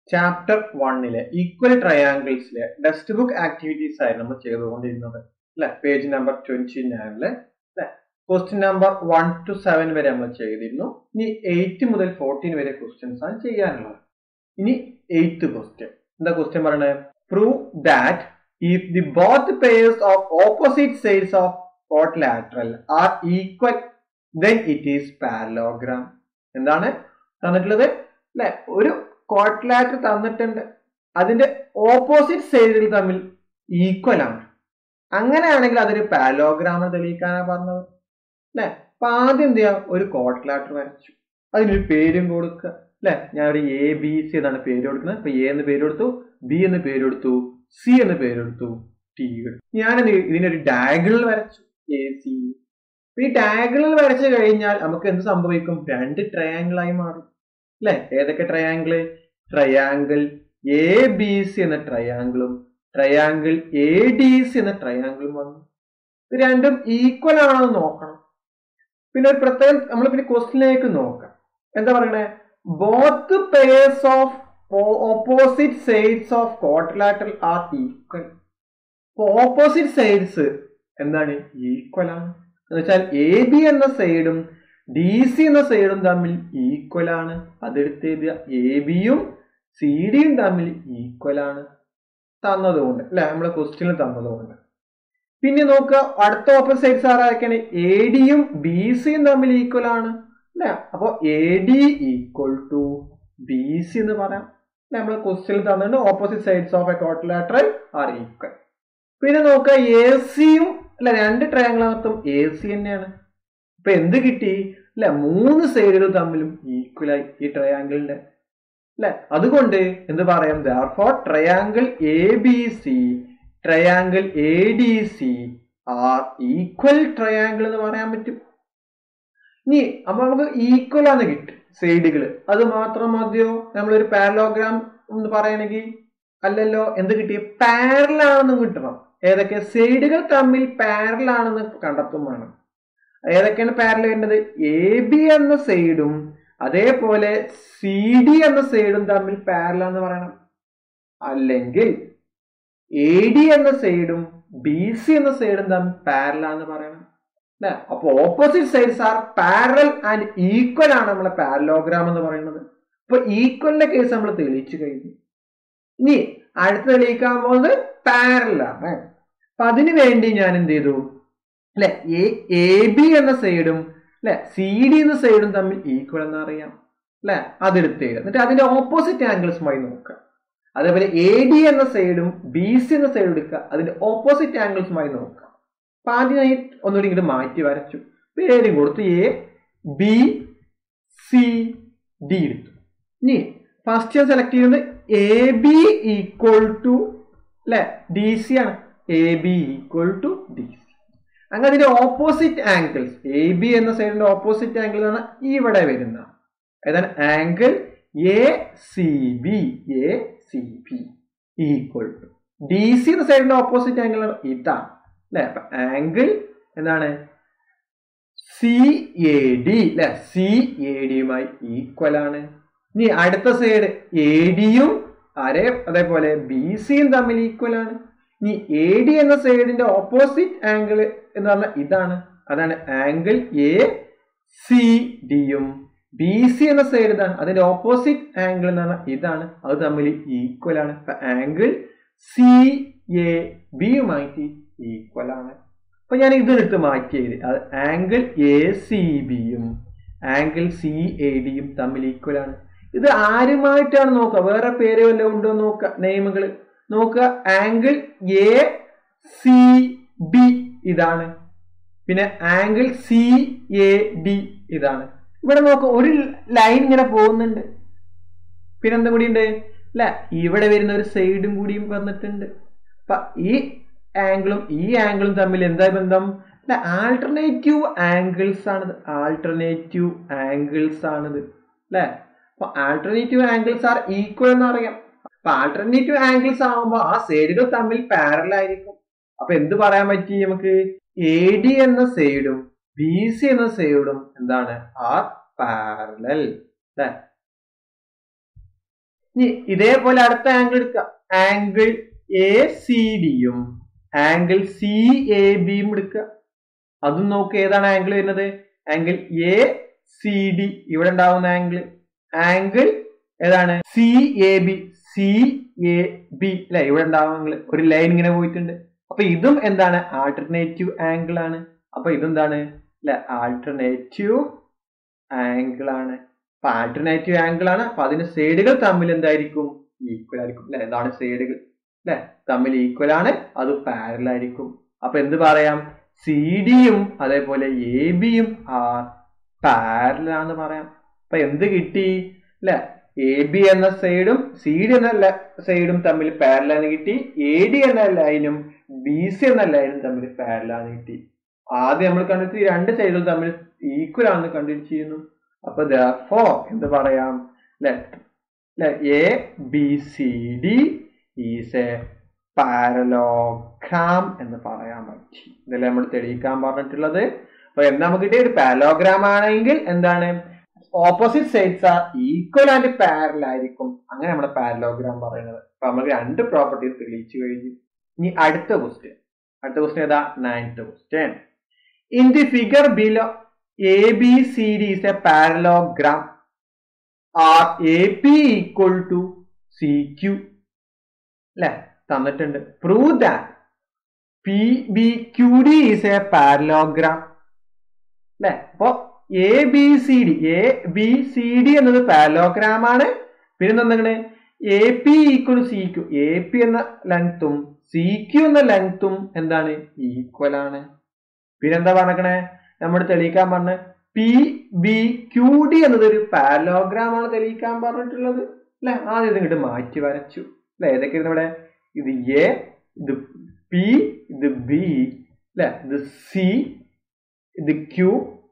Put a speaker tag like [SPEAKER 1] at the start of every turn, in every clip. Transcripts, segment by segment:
[SPEAKER 1] Chapter വണ്ണിലെ equal ട്രയാങ്കിൾസിലെ text book activities ആയി നമ്മൾ ചെയ്തുകൊണ്ടിരുന്നത് അല്ലെ പേജ് നമ്പർ ട്വന്റി നയനില് അല്ലെ question number one two seven വരെ നമ്മൾ ചെയ്തിരുന്നു ഇനി എയ്റ്റ് മുതൽ ഫോർട്ടീൻ വരെ ക്വസ്റ്റ്യൻസ് ആണ് ചെയ്യാനുള്ളത് ഇനി എയ്ത്ത് ക്വസ്റ്റ്യൻ എന്താ ക്വസ്റ്റ്യൻ പറയണത് prove that if the both pairs of opposite sides of quadrilateral are equal then it is parallelogram എന്താണ് തന്നിട്ടുള്ളത് അല്ലെ ഒരു കോട്ട്ലാറ്റർ തന്നിട്ടുണ്ട് അതിന്റെ ഓപ്പോസിറ്റ് സൈഡുകൾ തമ്മിൽ ഈക്വൽ ആണ് അങ്ങനെയാണെങ്കിൽ അതൊരു പാലോഗ്രാം തെളിയിക്കാനാണ് പറഞ്ഞത് അല്ലെ അപ്പൊ ആദ്യം എന്ത് ചെയ്യാം ഒരു കോട്ട്ലാറ്റർ വരച്ചു അതിനൊരു പേരും കൊടുക്കുക അല്ലെ ഞാൻ ഒരു എ ബി സി എന്നാണ് പേര് കൊടുക്കുന്നത് ഇപ്പൊ എ എന്ന് പേര് കൊടുത്തു ബി എന്ന് പേര് കൊടുത്തു സി എന്ന് പേര് കൊടുത്തു ടി ഞാൻ ഇതിനൊരു ഡയഗണൽ വരച്ചു എ സി ഈ ഡയഗണൽ വരച്ചു കഴിഞ്ഞാൽ നമുക്ക് എന്ത് സംഭവിക്കും രണ്ട് ട്രയാങ്കിൾ ആയി മാറും അല്ലെ ഏതൊക്കെ triangle triangle A B C എന്ന ട്രയാങ്കിളും ട്രയാങ്കിൾ എ ഡി സി എന്ന ട്രയാങ്കിളും വന്നു ഇത് രണ്ടും ഈക്വൽ ആണോ എന്ന് നോക്കണം പിന്നെ ഒരു പ്രത്യേകം നമ്മൾ പിന്നെ ക്വസ്റ്റിനിലേക്ക് നോക്കാം എന്താ പറയണേ both pairs of opposite sides of quadrilateral are equal opposite sides എന്താണ് ഈക്വൽ ആണ് എന്ന് വെച്ചാൽ എ ബി എന്ന സൈഡും ഡി സി എന്ന സൈഡും തമ്മിൽ ഈക്വൽ ആണ് അതെടുത്ത് എഴുതുക എ ബിയും സി ഡിയും തമ്മിൽ ഈക്വൽ ആണ് തന്നതുകൊണ്ട് അല്ലെ നമ്മളെ ക്വസ്റ്റ്യനിൽ തന്നതുകൊണ്ട് പിന്നെ നോക്കുക അടുത്ത ഓപ്പോസിറ്റ് സൈഡ്സ് ആരൊക്കെയാണ് എ ഡിയും ബി സിയും തമ്മിൽ ഈക്വൽ ആണ് അല്ലെ അപ്പൊ A D equal to B C എന്ന് പറയാം നമ്മളെ ക്വസ്റ്റ്യനിൽ തന്നിട്ടുണ്ട് opposite sides of a quadrilateral are equal പിന്നെ നോക്കുക എ സിയും അല്ല രണ്ട് ട്രയാങ്കിളിനകത്തും എ സി തന്നെയാണ് ഇപ്പൊ എന്ത് കിട്ടി അല്ലെ മൂന്ന് സൈഡുകൾ തമ്മിലും ഈക്വലായി ഈ ട്രയാങ്കിളിന്റെ അല്ലെ അതുകൊണ്ട് എന്ത് പറയാം ദോർ triangle A B C triangle A D C are equal triangle എന്ന് പറയാൻ പറ്റും ഇനി അപ്പൊ നമുക്ക് ഈക്വൽ ആണ് കിട്ടും സൈഡുകൾ അത് മാത്രം മതിയോ നമ്മളൊരു പാരലോഗ്രാം എന്ന് പറയണമെങ്കിൽ അല്ലല്ലോ എന്ത് കിട്ടി പാരലാണെന്നും കിട്ടണം ഏതൊക്കെ സൈഡുകൾ തമ്മിൽ പാരലാണെന്ന് കണ്ടെത്തും വേണം ഏതൊക്കെയാണ് പാരൽ വേണ്ടത് എ ബി എന്ന സൈഡും അതേപോലെ സി ഡി എന്ന സൈഡും തമ്മിൽ പാരലാന്ന് പറയണം അല്ലെങ്കിൽ എ ഡി എന്ന സൈഡും ബി സി എന്ന സൈഡും തമ്മിൽ പാരലാന്ന് പറയണം അല്ലെ അപ്പൊ opposite sides are parallel and equal ആണ് നമ്മളെ പാരലോഗ്രാം എന്ന് പറയുന്നത് അപ്പൊ ഈക്വലിന്റെ കേസ് നമ്മൾ തെളിയിച്ചു കഴിഞ്ഞു ഇനി അടുത്ത് തെളിയിക്കാൻ പോകുന്നത് പാരലാണ് അപ്പൊ അതിനു വേണ്ടി ഞാൻ എന്ത് ചെയ്തു അല്ലെ എ ബി എന്ന സൈഡും അല്ലെ സി ഡി എന്ന സൈഡും തമ്മിൽ ഈക്വൽ എന്ന് അറിയാം അല്ലെ അതെടുത്ത് എഴുതാം എന്നിട്ട് അതിന്റെ ഓപ്പോസിറ്റ് ആംഗിൾസുമായി നോക്കുക അതേപോലെ എ ഡി എന്ന സൈഡും ബി സി എന്ന സൈഡും എടുക്കുക അതിന്റെ ഓപ്പോസിറ്റ് ആംഗിൾസുമായി നോക്കുക അപ്പൊ ആദ്യം ഞാൻ ഒന്നുകൂടി ഇങ്ങോട്ട് മാറ്റി വരച്ചു പേരും കൊടുത്തു എ ബി സി ഡി എടുത്തു ഇനി ഫസ്റ്റ് ഞാൻ സെലക്ട് ചെയ്യുന്നത് എ ബി ഈക്വൽ ടു അല്ലെ ഡി സി ആണ് A B equal to D C അങ്ങനെ അതിന്റെ ഓപ്പോസിറ്റ് ആംഗിൾസ് എ ബി എന്ന സൈഡിന്റെ ഓപ്പോസിറ്റ് ആംഗിൾ എന്ന് പറഞ്ഞാൽ ഇവിടെ വരുന്ന ഏതാണ് angle A C B A C B equal to D C എന്ന സൈഡിന്റെ ഓപ്പോസിറ്റ് ആംഗിൾ ഇതാണ് അല്ലെ അപ്പൊ ആംഗിൾ എന്താണ് സി എ ഡി അല്ലെ സി എ ഡിയുമായി ഈക്വൽ ആണ് ഇനി അടുത്ത സൈഡ് എ ഡിയും അരെ അതേപോലെ ബി സിയും തമ്മിൽ ഈക്വൽ ആണ് ഇനി എ ഡി എന്ന സൈഡിന്റെ ഓപ്പോസിറ്റ് ആംഗിൾ എന്ന് പറഞ്ഞാൽ ഇതാണ് അതാണ് ആംഗിൾ എ സി ഡിയും ബി സി എന്ന സൈഡ് ഇതാണ് അതിന്റെ ഓപ്പോസിറ്റ് ആംഗിൾ എന്ന് പറഞ്ഞാൽ ഇതാണ് അത് തമ്മിൽ ഈക്വൽ ആണ് ആംഗിൾ സി എ ബിയുമായിട്ട് ഈക്വൽ ആണ് അപ്പൊ ഞാൻ ഇതെടുത്ത് മാറ്റിയത് അത് ആംഗിൾ എ സി ബിയും ആംഗിൾ സി എ ഡിയും തമ്മിൽ ഈക്വൽ ആണ് ഇത് ആരുമായിട്ടാണ് നോക്കുക വേറെ പേര് വല്ലതും ഉണ്ടോ നോക്കുക നെയിമുകൾ നോക്കുക ആംഗിൾ എ സി ബി ഇതാണ് പിന്നെ ആംഗിൾ സി എ ഡി ഇതാണ് ഇവിടെ നോക്കുക ഒരു ലൈൻ ഇങ്ങനെ പോകുന്നുണ്ട് പിന്നെ എന്തും കൂടി ഉണ്ട് അല്ല ഇവിടെ വരുന്ന ഒരു സൈഡും കൂടിയും വന്നിട്ടുണ്ട് അപ്പൊ ഈ ആംഗിളും ഈ ആംഗിളും തമ്മിൽ എന്താ ബന്ധം അല്ല ആൾട്ടർനേറ്റീവ് ആംഗിൾസ് ആണിത് ആൾട്ടർനേറ്റീവ് ആംഗിൾസ് ആണിത് അല്ലെ അപ്പൊ ആൾട്ടർനേറ്റീവ് ആംഗിൾസ് ആർ ഈക്വൽ എന്ന് അറിയാം അപ്പൊ ആൾട്ടർനേറ്റീവ് ആംഗിൾസ് ആവുമ്പോൾ ആ സൈഡുകൾ തമ്മിൽ പാരൽ ആയിരിക്കും അപ്പൊ എന്ത് പറയാൻ പറ്റി നമുക്ക് എ ഡി എന്ന സൈഡും ബി സി എന്ന സൈഡും എന്താണ് ആർ പാരലൽ അല്ലെ ഇനി ഇതേപോലെ അടുത്ത ആംഗിൾ എടുക്കുക ആംഗിൾ എ സി ഡിയും ആംഗിൾ സി എ ബിയും എടുക്കുക അതും നോക്കുക ഏതാണ് ആംഗിൾ വരുന്നത് ആംഗിൾ എ സി ഡി ഇവിടെ ഉണ്ടാവുന്ന ആംഗിൾ ആംഗിൾ ഏതാണ് C A B C A B അല്ലെ ഇവിടെ ഉണ്ടാവുന്ന ആംഗിൾ ഒരു ലൈൻ ഇങ്ങനെ പോയിട്ടുണ്ട് അപ്പൊ ഇതും എന്താണ് ആൾട്ടർനേറ്റീവ് ആംഗിൾ ആണ് അപ്പൊ ഇതെന്താണ് അല്ലെ ആൾട്ടർനേറ്റീവ് ആംഗിൾ ആണ് അപ്പൊ ആൾട്ടർനേറ്റീവ് ആംഗിൾ ആണ് അപ്പൊ അതിന്റെ സൈഡുകൾ തമ്മിൽ എന്തായിരിക്കും ഈക്വൽ ആയിരിക്കും അല്ലെ ഇതാണ് സൈഡുകൾ അല്ലെ തമ്മിൽ ഈക്വൽ ആണ് അത് പാരൽ ആയിരിക്കും അപ്പൊ എന്ത് പറയാം സി ഡിയും അതേപോലെ എ ബിയും ആർ പാരൽ ആണെന്ന് പറയാം അപ്പൊ എന്ത് കിട്ടി അല്ലെ എ ബി എന്ന സൈഡും സി ഡി എന്ന സൈഡും തമ്മിൽ പാരലാണ് കിട്ടി എ ഡി എന്ന ലൈനും ബി സി എന്ന ലൈനും തമ്മിൽ പാരലാണ് കിട്ടി ആദ്യം നമ്മൾ കണ്ടെത്തി രണ്ട് സൈഡുകൾ തമ്മിൽ ഈക്വൽ ആണെന്ന് കണ്ടുപിടിച്ചിരുന്നു അപ്പൊ ദോ എന്ത് പറയാം അല്ലെ അല്ലെ A B C D is a parallelogram എന്ന് പറയാൻ പറ്റി ഇതല്ലേ നമ്മൾ തെളിയിക്കാൻ പറഞ്ഞിട്ടുള്ളത് അപ്പൊ എന്താ നമുക്ക് കിട്ടിയ ഒരു പാരലോഗ്രാം ആണെങ്കിൽ എന്താണ് opposite sides are equal and parallel ആയിരിക്കും അങ്ങനെ നമ്മുടെ പാരലോഗ്രാം പറയുന്നത് അപ്പൊ നമുക്ക് രണ്ട് പ്രോപ്പർട്ടീസ് തെളിയിച്ചു കഴിഞ്ഞു ഇനി അടുത്ത ക്വസ്റ്റ്യൻ അടുത്ത ക്വസ്റ്റ്യൻ ഏതാ ninth question in the figure below A B C D is a parallelogram are A P equal to C Q അല്ലെ തന്നിട്ടുണ്ട് prove that P B Q D is a parallelogram അല്ലെ അപ്പൊ A B C D A B C D എന്നത് parallelogram ആണ് പിന്നെ എന്താണ് A P equal C Q A P എന്ന ലെങ്ത്തും സി ക്യു എന്ന ലെങ്ത്തും എന്താണ് ഈക്വൽ ആണ് പിന്നെന്താ പറഞ്ഞേ നമ്മൾ തെളിയിക്കാൻ പറഞ്ഞ പി ബി ക്യു ഡി എന്നത് ഒരു പാരലോഗ്രാം ആണ് തെളിയിക്കാൻ പറഞ്ഞിട്ടുള്ളത് അല്ലെ ആദ്യം ഇത് ഇങ്ങോട്ട് മാറ്റി വരച്ചു അല്ലെ ഏതൊക്കെയായിരുന്നു ഇവിടെ ഇത് എ ഇത് പി ഇത് ബി അല്ലെ ഇത് സി ഇത് ക്യു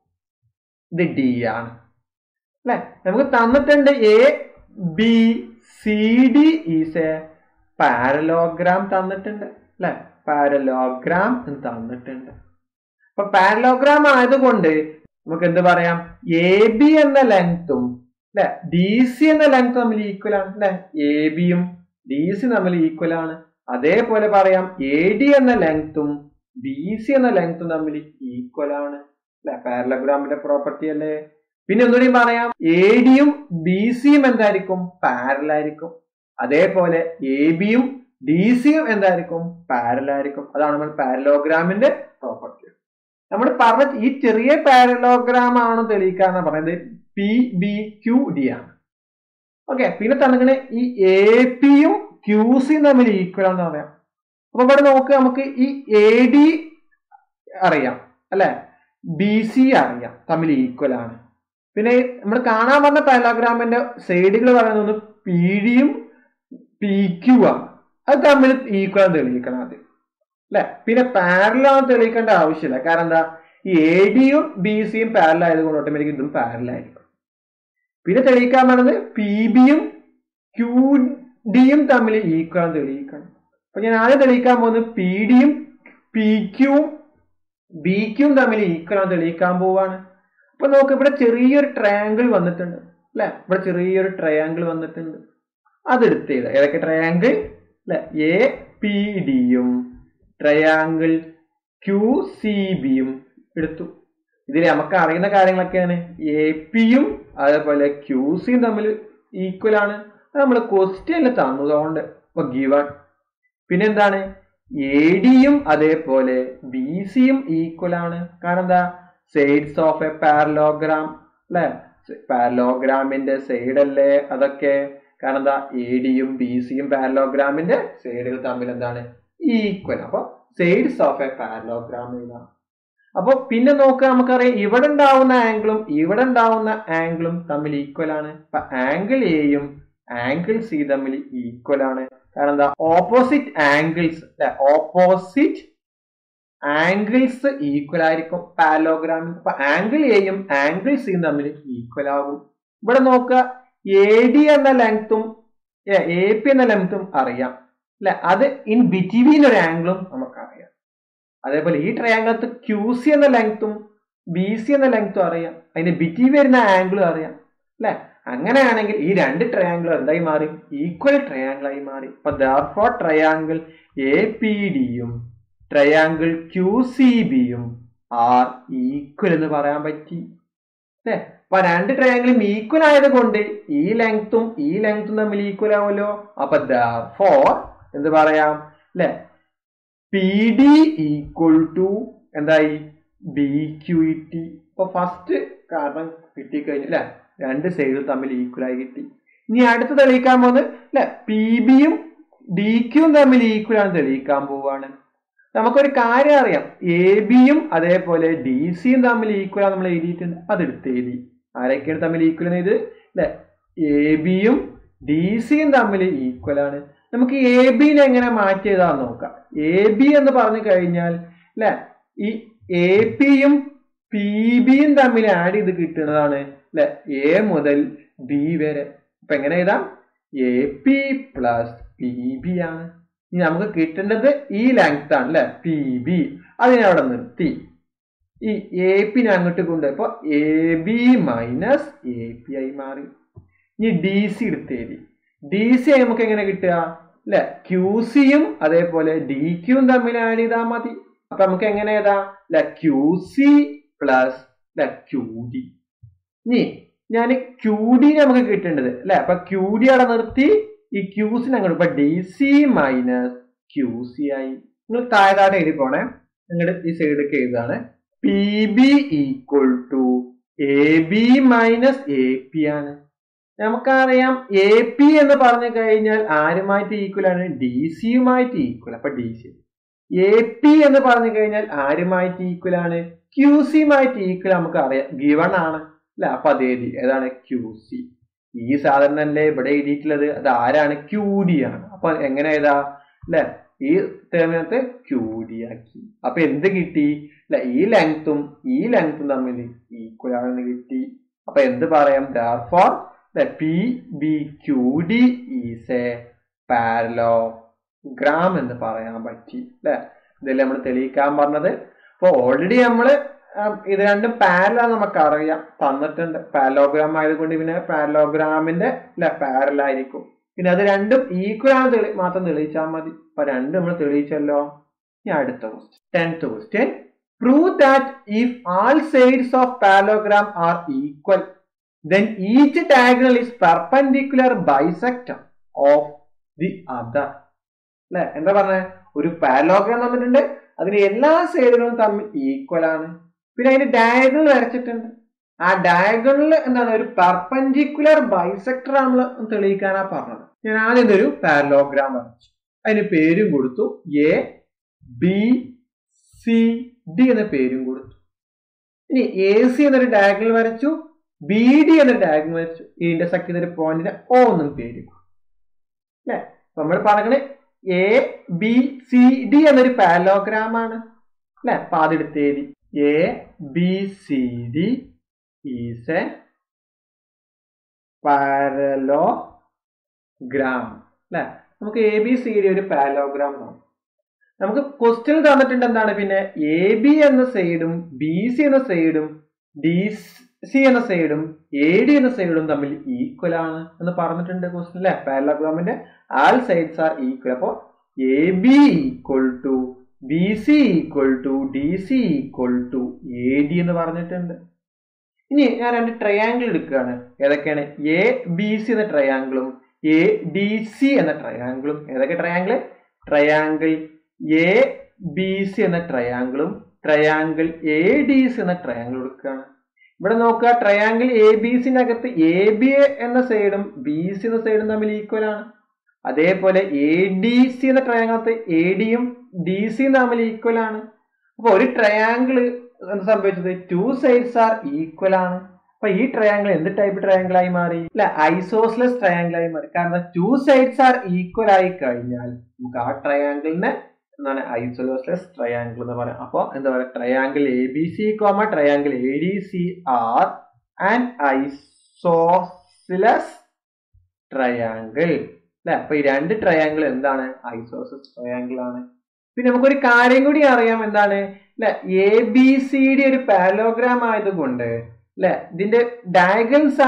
[SPEAKER 1] ഇത് ഡി ആണ് അല്ലെ നമുക്ക് തന്നിട്ടുണ്ട് A B C D is a parallelogram തന്നിട്ടുണ്ട് അല്ലെ പാരലോഗ്രാം എന്ന് തന്നിട്ടുണ്ട് അപ്പൊ പാരലോഗ്രാം ആയതുകൊണ്ട് നമുക്ക് എന്ത് പറയാം എ ബി എന്ന ലെങ്ത്തും അല്ലെ ഡി സി എന്ന ലെങ്ത് തമ്മിൽ ഈക്വൽ ആണ് അല്ലെ എ ബിയും ഡി സി തമ്മിൽ ഈക്വൽ ആണ് അതേപോലെ പറയാം എ ഡി എന്ന ലെങ്ത്തും ബി സി എന്ന ലെങ്ത്തും തമ്മിൽ ഈക്വൽ ആണ് അല്ലെ പാരലോഗ്രാമിന്റെ പ്രോപ്പർട്ടി അല്ലേ പിന്നെ ഒന്നുകൂടി പറയാം എ ഡിയും ബി സിയും എന്തായിരിക്കും പാരൽ ആയിരിക്കും അതേപോലെ എ ബിയും ഡി സിയും എന്തായിരിക്കും പാരൽ ആയിരിക്കും അതാണ് നമ്മൾ പാരലോഗ്രാമിന്റെ പ്രോപ്പർട്ടി നമ്മൾ പറഞ്ഞ ഈ ചെറിയ പാരലോഗ്രാം ആണ് തെളിയിക്കാന്ന് പറയുന്നത് പി ബി ക്യു ഡി ആണ് ഓക്കെ പിന്നെ തന്നിങ്ങനെ ഈ എ പിയും ക്യു സിയും തമ്മിൽ ഈക്വൽ ആണെന്ന് പറയാം അപ്പൊ ഇവിടെ നോക്കുക നമുക്ക് ഈ എ ഡി അറിയാം അല്ലെ ബി സി അറിയാം തമ്മിൽ ഈക്വൽ ആണ് പിന്നെ നമ്മൾ കാണാൻ പറഞ്ഞ പാരലോഗ്രാമിന്റെ സൈഡുകൾ പറയുന്നത് പി ഡിയും പി ക്യു ആണ് അത് തമ്മിൽ ഈക്വൽ തെളിയിക്കണം ആദ്യം അല്ലെ പിന്നെ പാരലാണ് തെളിയിക്കേണ്ട ആവശ്യമില്ല കാരണം എന്താ ഈ എ ഡിയും ബി സിയും പാരൽ ആയതുകൊണ്ട് ഓട്ടോമാറ്റിക് ഇതും പാരലായിരിക്കും പിന്നെ തെളിയിക്കാൻ പറഞ്ഞത് പി ബിയും ക്യു ഡിയും തമ്മിൽ ഈക്വൽ തെളിയിക്കണം അപ്പൊ ഞാൻ ആദ്യം തെളിയിക്കാൻ പോകുന്നത് പി ഡിയും പി ക്യൂവും ബി ക്യൂവും തമ്മിൽ ഈക്വൽ ആണ് തെളിയിക്കാൻ പോവാണ് അപ്പൊ നോക്ക് ഇവിടെ ചെറിയൊരു ട്രയാങ്കിൾ വന്നിട്ടുണ്ട് അല്ലെ ഇവിടെ ചെറിയൊരു ട്രയാങ്കിൾ വന്നിട്ടുണ്ട് അതെടുത്ത് ചെയ്ത ഏതൊക്കെ ട്രയാങ്കിൾ അല്ലെ എ പി ഡിയും ട്രയാങ്കിൾ ക്യു സി ബിയും എടുത്തു ഇതിൽ നമുക്ക് അറിയുന്ന കാര്യങ്ങളൊക്കെയാണ് എ പിയും അതേപോലെ ക്യു സിയും തമ്മിൽ ഈക്വൽ ആണ് അത് നമ്മൾ ക്വസ്റ്റ്യനിൽ തന്നതുകൊണ്ട് ഇപ്പൊ ഗിവൺ പിന്നെ എന്താണ് എ ഡിയും അതേപോലെ ബി സിയും ഈക്വൽ ആണ് കാരണം എന്താ സൈഡ്സ് ഓഫ് എ പാരലോഗ്രാം അല്ലെ പാരലോഗ്രാമിന്റെ സൈഡ് അല്ലേ അതൊക്കെ കാരണം എന്താ എ ഡിയും ബി സിയും പാരലോഗ്രാമിന്റെ സൈഡുകൾ തമ്മിൽ എന്താണ് ഈക്വൽ അപ്പൊ സൈഡ്സ് ഓഫ് എ പാരലോഗ്രാം ഇതാണ് അപ്പൊ പിന്നെ നോക്കുക നമുക്കറിയാം ഇവിടെ ഉണ്ടാവുന്ന ആംഗിളും ഇവിടെ ഉണ്ടാവുന്ന ആംഗിളും തമ്മിൽ ഈക്വൽ ആണ് അപ്പൊ ആംഗിൾ എയും ആംഗിൾ സി തമ്മിൽ ഈക്വൽ ആണ് കാരണം എന്താ opposite angles opposite angles equal ആയിരിക്കും പാരലോഗ്രാമിൽ അപ്പൊ ആംഗിൾ എയും ആംഗിൾ സിയും തമ്മിൽ ഈക്വൽ ആകും ഇവിടെ നോക്കുക എ ഡി എന്ന ലെങ്ത്തും എ പി എന്ന ലെങ്ത്തും അറിയാം അല്ലെ അത് ഇൻ ബിറ്റ്വീൻ ഒരു ആംഗിളും നമുക്കറിയാം അതേപോലെ ഈ ട്രയാങ്കിളത്ത് ക്യൂ സി എന്ന ലെങ്ത്തും ബി സി എന്ന ലെങ്ത്തും അറിയാം അതിന് ബിറ്റ്വീൻ വരുന്ന ആംഗിളും അറിയാം അല്ലെ അങ്ങനെയാണെങ്കിൽ ഈ രണ്ട് ട്രയാങ്കിൾ എന്തായി മാറി ഈക്വൽ ട്രയാങ്കിൾ ആയി മാറി അപ്പൊ ദർഫോർ ട്രയാങ്കിൾ എ പി ഡിയും ട്രയാങ്കിൾ ക്യു സി ബിയും ആർ ഈക്വൽ എന്ന് പറയാൻ പറ്റി അല്ലേ അപ്പൊ രണ്ട് ട്രയാങ്കിളും ഈക്വൽ ആയത് കൊണ്ട് ഈ ലെങ്ത്തും ഈ ലെങ്ത്തും തമ്മിൽ ഈക്വൽ ആവുമല്ലോ അപ്പൊ ദർഫോർ എന്ത് പറയാം അല്ലെ പി ഡി ഈക്വൽ ടു എന്തായി ബി ക്യു ടി അപ്പൊ ഫസ്റ്റ് കാരണം കിട്ടിക്കഴിഞ്ഞു അല്ലെ രണ്ട് സൈഡും തമ്മിൽ ഈക്വൽ ആയി കിട്ടി ഇനി അടുത്ത് തെളിയിക്കാൻ പോകുന്നത് അല്ലെ പി ബിയും ഡി ക്യൂവും തമ്മിൽ ഈക്വൽ ആണ് തെളിയിക്കാൻ പോവാണ് നമുക്കൊരു കാര്യം അറിയാം എ ബിയും അതേപോലെ ഡി സിയും തമ്മിൽ ഈക്വൽ ആണ് നമ്മൾ എഴുതിയിട്ടുണ്ട് അതെടുത്ത് എഴുതി ആരൊക്കെയാണ് തമ്മിൽ ഈക്വൽ എന്ന് ഇത് അല്ലെ എ ബിയും ഡി സിയും തമ്മിൽ ഈക്വൽ ആണ് നമുക്ക് എ ബിനെ എങ്ങനെ മാറ്റി എഴുതാന്ന് നോക്കാം എ ബി എന്ന് പറഞ്ഞു കഴിഞ്ഞാൽ അല്ലെ ഈ എ പിയും പി ബിയും തമ്മിൽ ആഡ് ചെയ്ത് കിട്ടുന്നതാണ് അല്ലെ എ മുതൽ ബി വരെ അപ്പൊ എങ്ങനെ എഴുതാം A P plus P B ആണ് ഇനി നമുക്ക് കിട്ടേണ്ടത് ഈ ലെങ്ത് ആണ് അല്ലെ പി ബി അതിനെ അവിടെ നിർത്തി ഈ എ പിന്നെ അങ്ങോട്ട് കൊണ്ടുപോയപ്പോ A B minus A P ആയി മാറി ഇനി ഡി സി എടുത്ത് എഴുതി ഡി സി നമുക്ക് എങ്ങനെ കിട്ടുക അല്ലെ ക്യൂ സിയും അതേപോലെ ഡി ക്യൂവും തമ്മിൽ ആഡ് ചെയ്താൽ മതി അപ്പൊ നമുക്ക് എങ്ങനെ ഏതാ അല്ലെ ക്യൂ സി പ്ലസ് അല്ലെ ക്യൂ ഡി ഇനി ഞാൻ ക്യൂ ഡി നമുക്ക് കിട്ടേണ്ടത് അല്ലെ അപ്പൊ ക്യൂ ഡി അവിടെ നിർത്തി ഈ ക്യൂസിന് അങ്ങോട്ട് ഇപ്പൊ D C minus Q C ആയി നിങ്ങൾ താഴെ താഴെ എഴുതി പോണേ നിങ്ങളുടെ ഈ സൈഡൊക്കെ എഴുതാണ് P B equal to A B minus A P ആണ് നമുക്കറിയാം എ പി എന്ന് പറഞ്ഞു കഴിഞ്ഞാൽ ആരുമായിട്ട് ഈക്വൽ ആണ് ഡി സിയുമായിട്ട് ഈക്വൽ അപ്പൊ ഡി സി എ പി എന്ന് പറഞ്ഞു കഴിഞ്ഞാൽ ആരുമായിട്ട് ഈക്വൽ ആണ് ക്യൂ സിയുമായിട്ട് ഈക്വൽ നമുക്ക് അറിയാം ഗിവൺ ആണ് അല്ലെ അപ്പൊ അത് എഴുതി ഏതാണ് ക്യൂ സി ഈ സാധനം അല്ലേ ഇവിടെ എഴുതിയിട്ടുള്ളത് അത് ആരാണ് ക്യൂ ഡി ആണ് അപ്പൊ എങ്ങനെ ഏതാ അല്ലെ ഈ ടേമിനകത്ത് ക്യൂ ഡി ആക്കി അപ്പൊ എന്ത് കിട്ടി അല്ലെ ഈ ലെങ്ത്തും ഈ ലെങ്ത്തും തമ്മിൽ ഈക്വൽ ആണെന്ന് കിട്ടി അപ്പൊ എന്ത് പറയാം therefore P B Q D is a parallelogram എന്ന് പറയാൻ പറ്റി അല്ലെ ഇതല്ലേ നമ്മൾ തെളിയിക്കാൻ പറഞ്ഞത് അപ്പൊ ഓൾറെഡി നമ്മള് ഇത് രണ്ടും പാരലാ നമുക്കറിയാം തന്നിട്ടുണ്ട് പാരലോഗ്രാം ആയതുകൊണ്ട് പിന്നെ പാരലോഗ്രാമിന്റെ അല്ലെ പാരലായിരിക്കും പിന്നെ അത് രണ്ടും ഈക്വൽ ആണ് തെളി മാത്രം തെളിയിച്ചാൽ മതി അപ്പൊ രണ്ടും നമ്മൾ തെളിയിച്ചല്ലോ ഇനി അടുത്ത question tenth question prove that if all sides of parallelogram are equal then each diagonal is perpendicular bisector of the other അല്ലെ എന്താ പറഞ്ഞ ഒരു പാരലോഗ്രാം തന്നിട്ടുണ്ട് അതിന് എല്ലാ സൈഡുകളും തമ്മിൽ ഈക്വൽ ആണ് പിന്നെ അതിന് ഡയഗണൽ വരച്ചിട്ടുണ്ട് ആ ഡയഗണൽ എന്താണ് ഒരു പെർപെൻഡിക്കുലർ ബൈസെക്ടർ നമ്മൾ തെളിയിക്കാനാ പറഞ്ഞത് ഞാൻ ആദ്യം ഒരു പാരലോഗ്രാം വരച്ചു അതിന് പേരും കൊടുത്തു എ ബി സി ഡി എന്ന പേരും കൊടുത്തു ഇനി എ സി എന്നൊരു ഡയഗണൽ വരച്ചു ബി ഡി എന്ന ഡയഗ്രം വരച്ചു ഈ ഇന്റർസെക്ട് ചെയ്ത ഒരു പോയിന്റിന് ഓ എന്നും പേര് അല്ലെ നമ്മൾ പറഞ്ഞത് എ ബി സി ഡി എന്നൊരു പാരലോഗ്രാം ആണ് അല്ലെ അപ്പൊ അതെടുത്ത് എഴുതി A B C D is a parallelogram അല്ലെ നമുക്ക് എ ബി സി ഡി ഒരു പാരലോഗ്രാം ആണ് നമുക്ക് ക്വസ്റ്റ്യൻ തന്നിട്ടുണ്ട് എന്താണ് പിന്നെ എ ബി എന്ന സൈഡും ബി സി എന്ന സൈഡും ഡി സി എന്ന സൈഡും എ ഡി എന്ന സൈഡും തമ്മിൽ ഈക്വൽ ആണ് എന്ന് പറഞ്ഞിട്ടുണ്ട് ക്വസ്റ്റ്യൻ അല്ലെ പാരലോഗ്രാമിന്റെ ആൾ സൈഡ്സ് ആർ ഈക്വൽ അപ്പോ A B equal to B C equal to D C equal to A D എന്ന് പറഞ്ഞിട്ടുണ്ട് ഇനി ഞാൻ രണ്ട് ട്രയാങ്കിൾ എടുക്കുകയാണ് ഏതൊക്കെയാണ് എ ബി സി എന്ന ട്രയാങ്കിളും എ ഡി സി എന്ന ട്രയാങ്കിളും ഏതൊക്കെ triangle triangle A B C എന്ന ട്രയാങ്കിളും ട്രയാങ്കിൾ എ ഡി സി എന്ന ട്രയാങ്കിൾ എടുക്കുകയാണ് ഇവിടെ നോക്കുക ട്രയാങ്കിൾ എ ബി സിന്റെ അകത്ത് എ ബി എന്ന സൈഡും ബി സി എന്ന സൈഡും തമ്മിൽ ഈക്വൽ ആണ് അതേപോലെ എ ഡി സി എന്ന ട്രയാങ്കിളത്ത് എ ഡിയും ഡി സിയും തമ്മിൽ ഈക്വൽ ആണ് അപ്പൊ ഒരു ട്രയാങ്കിൾ എന്ത് സംഭവിച്ചത് ടു സൈഡ്സ് ആർ ഈക്വൽ ആണ് അപ്പൊ ഈ ട്രയാങ്കിൾ എന്ത് ടൈപ്പ് ട്രയാങ്കിൾ ആയി മാറി അല്ല ഐസോസ്ലെസ് ട്രയാങ്കിൾ ആയി മാറി കാരണം ടു സൈഡ്സ് ആർ ഈക്വൽ ആയി കഴിഞ്ഞാൽ നമുക്ക് ആ ട്രയാങ്കിളിനെ എന്താണ് ഐസോലോസ്ലെസ് ട്രയാങ്കിൾ എന്ന് പറയാം അപ്പൊ എന്താ പറയുക triangle A B C comma triangle A D C are and isosceles triangle അല്ലെ അപ്പൊ ഈ രണ്ട് ട്രയാങ്കിൾ എന്താണ് ഐസോസസ് ട്രയാങ്കിൾ ആണ് പിന്നെ നമുക്കൊരു കാര്യം കൂടി അറിയാം എന്താണ് അല്ലെ എ ബി സി ഡി ഒരു പാലോഗ്രാം ആയതുകൊണ്ട് അല്ലെ ഇതിന്റെ diagonals are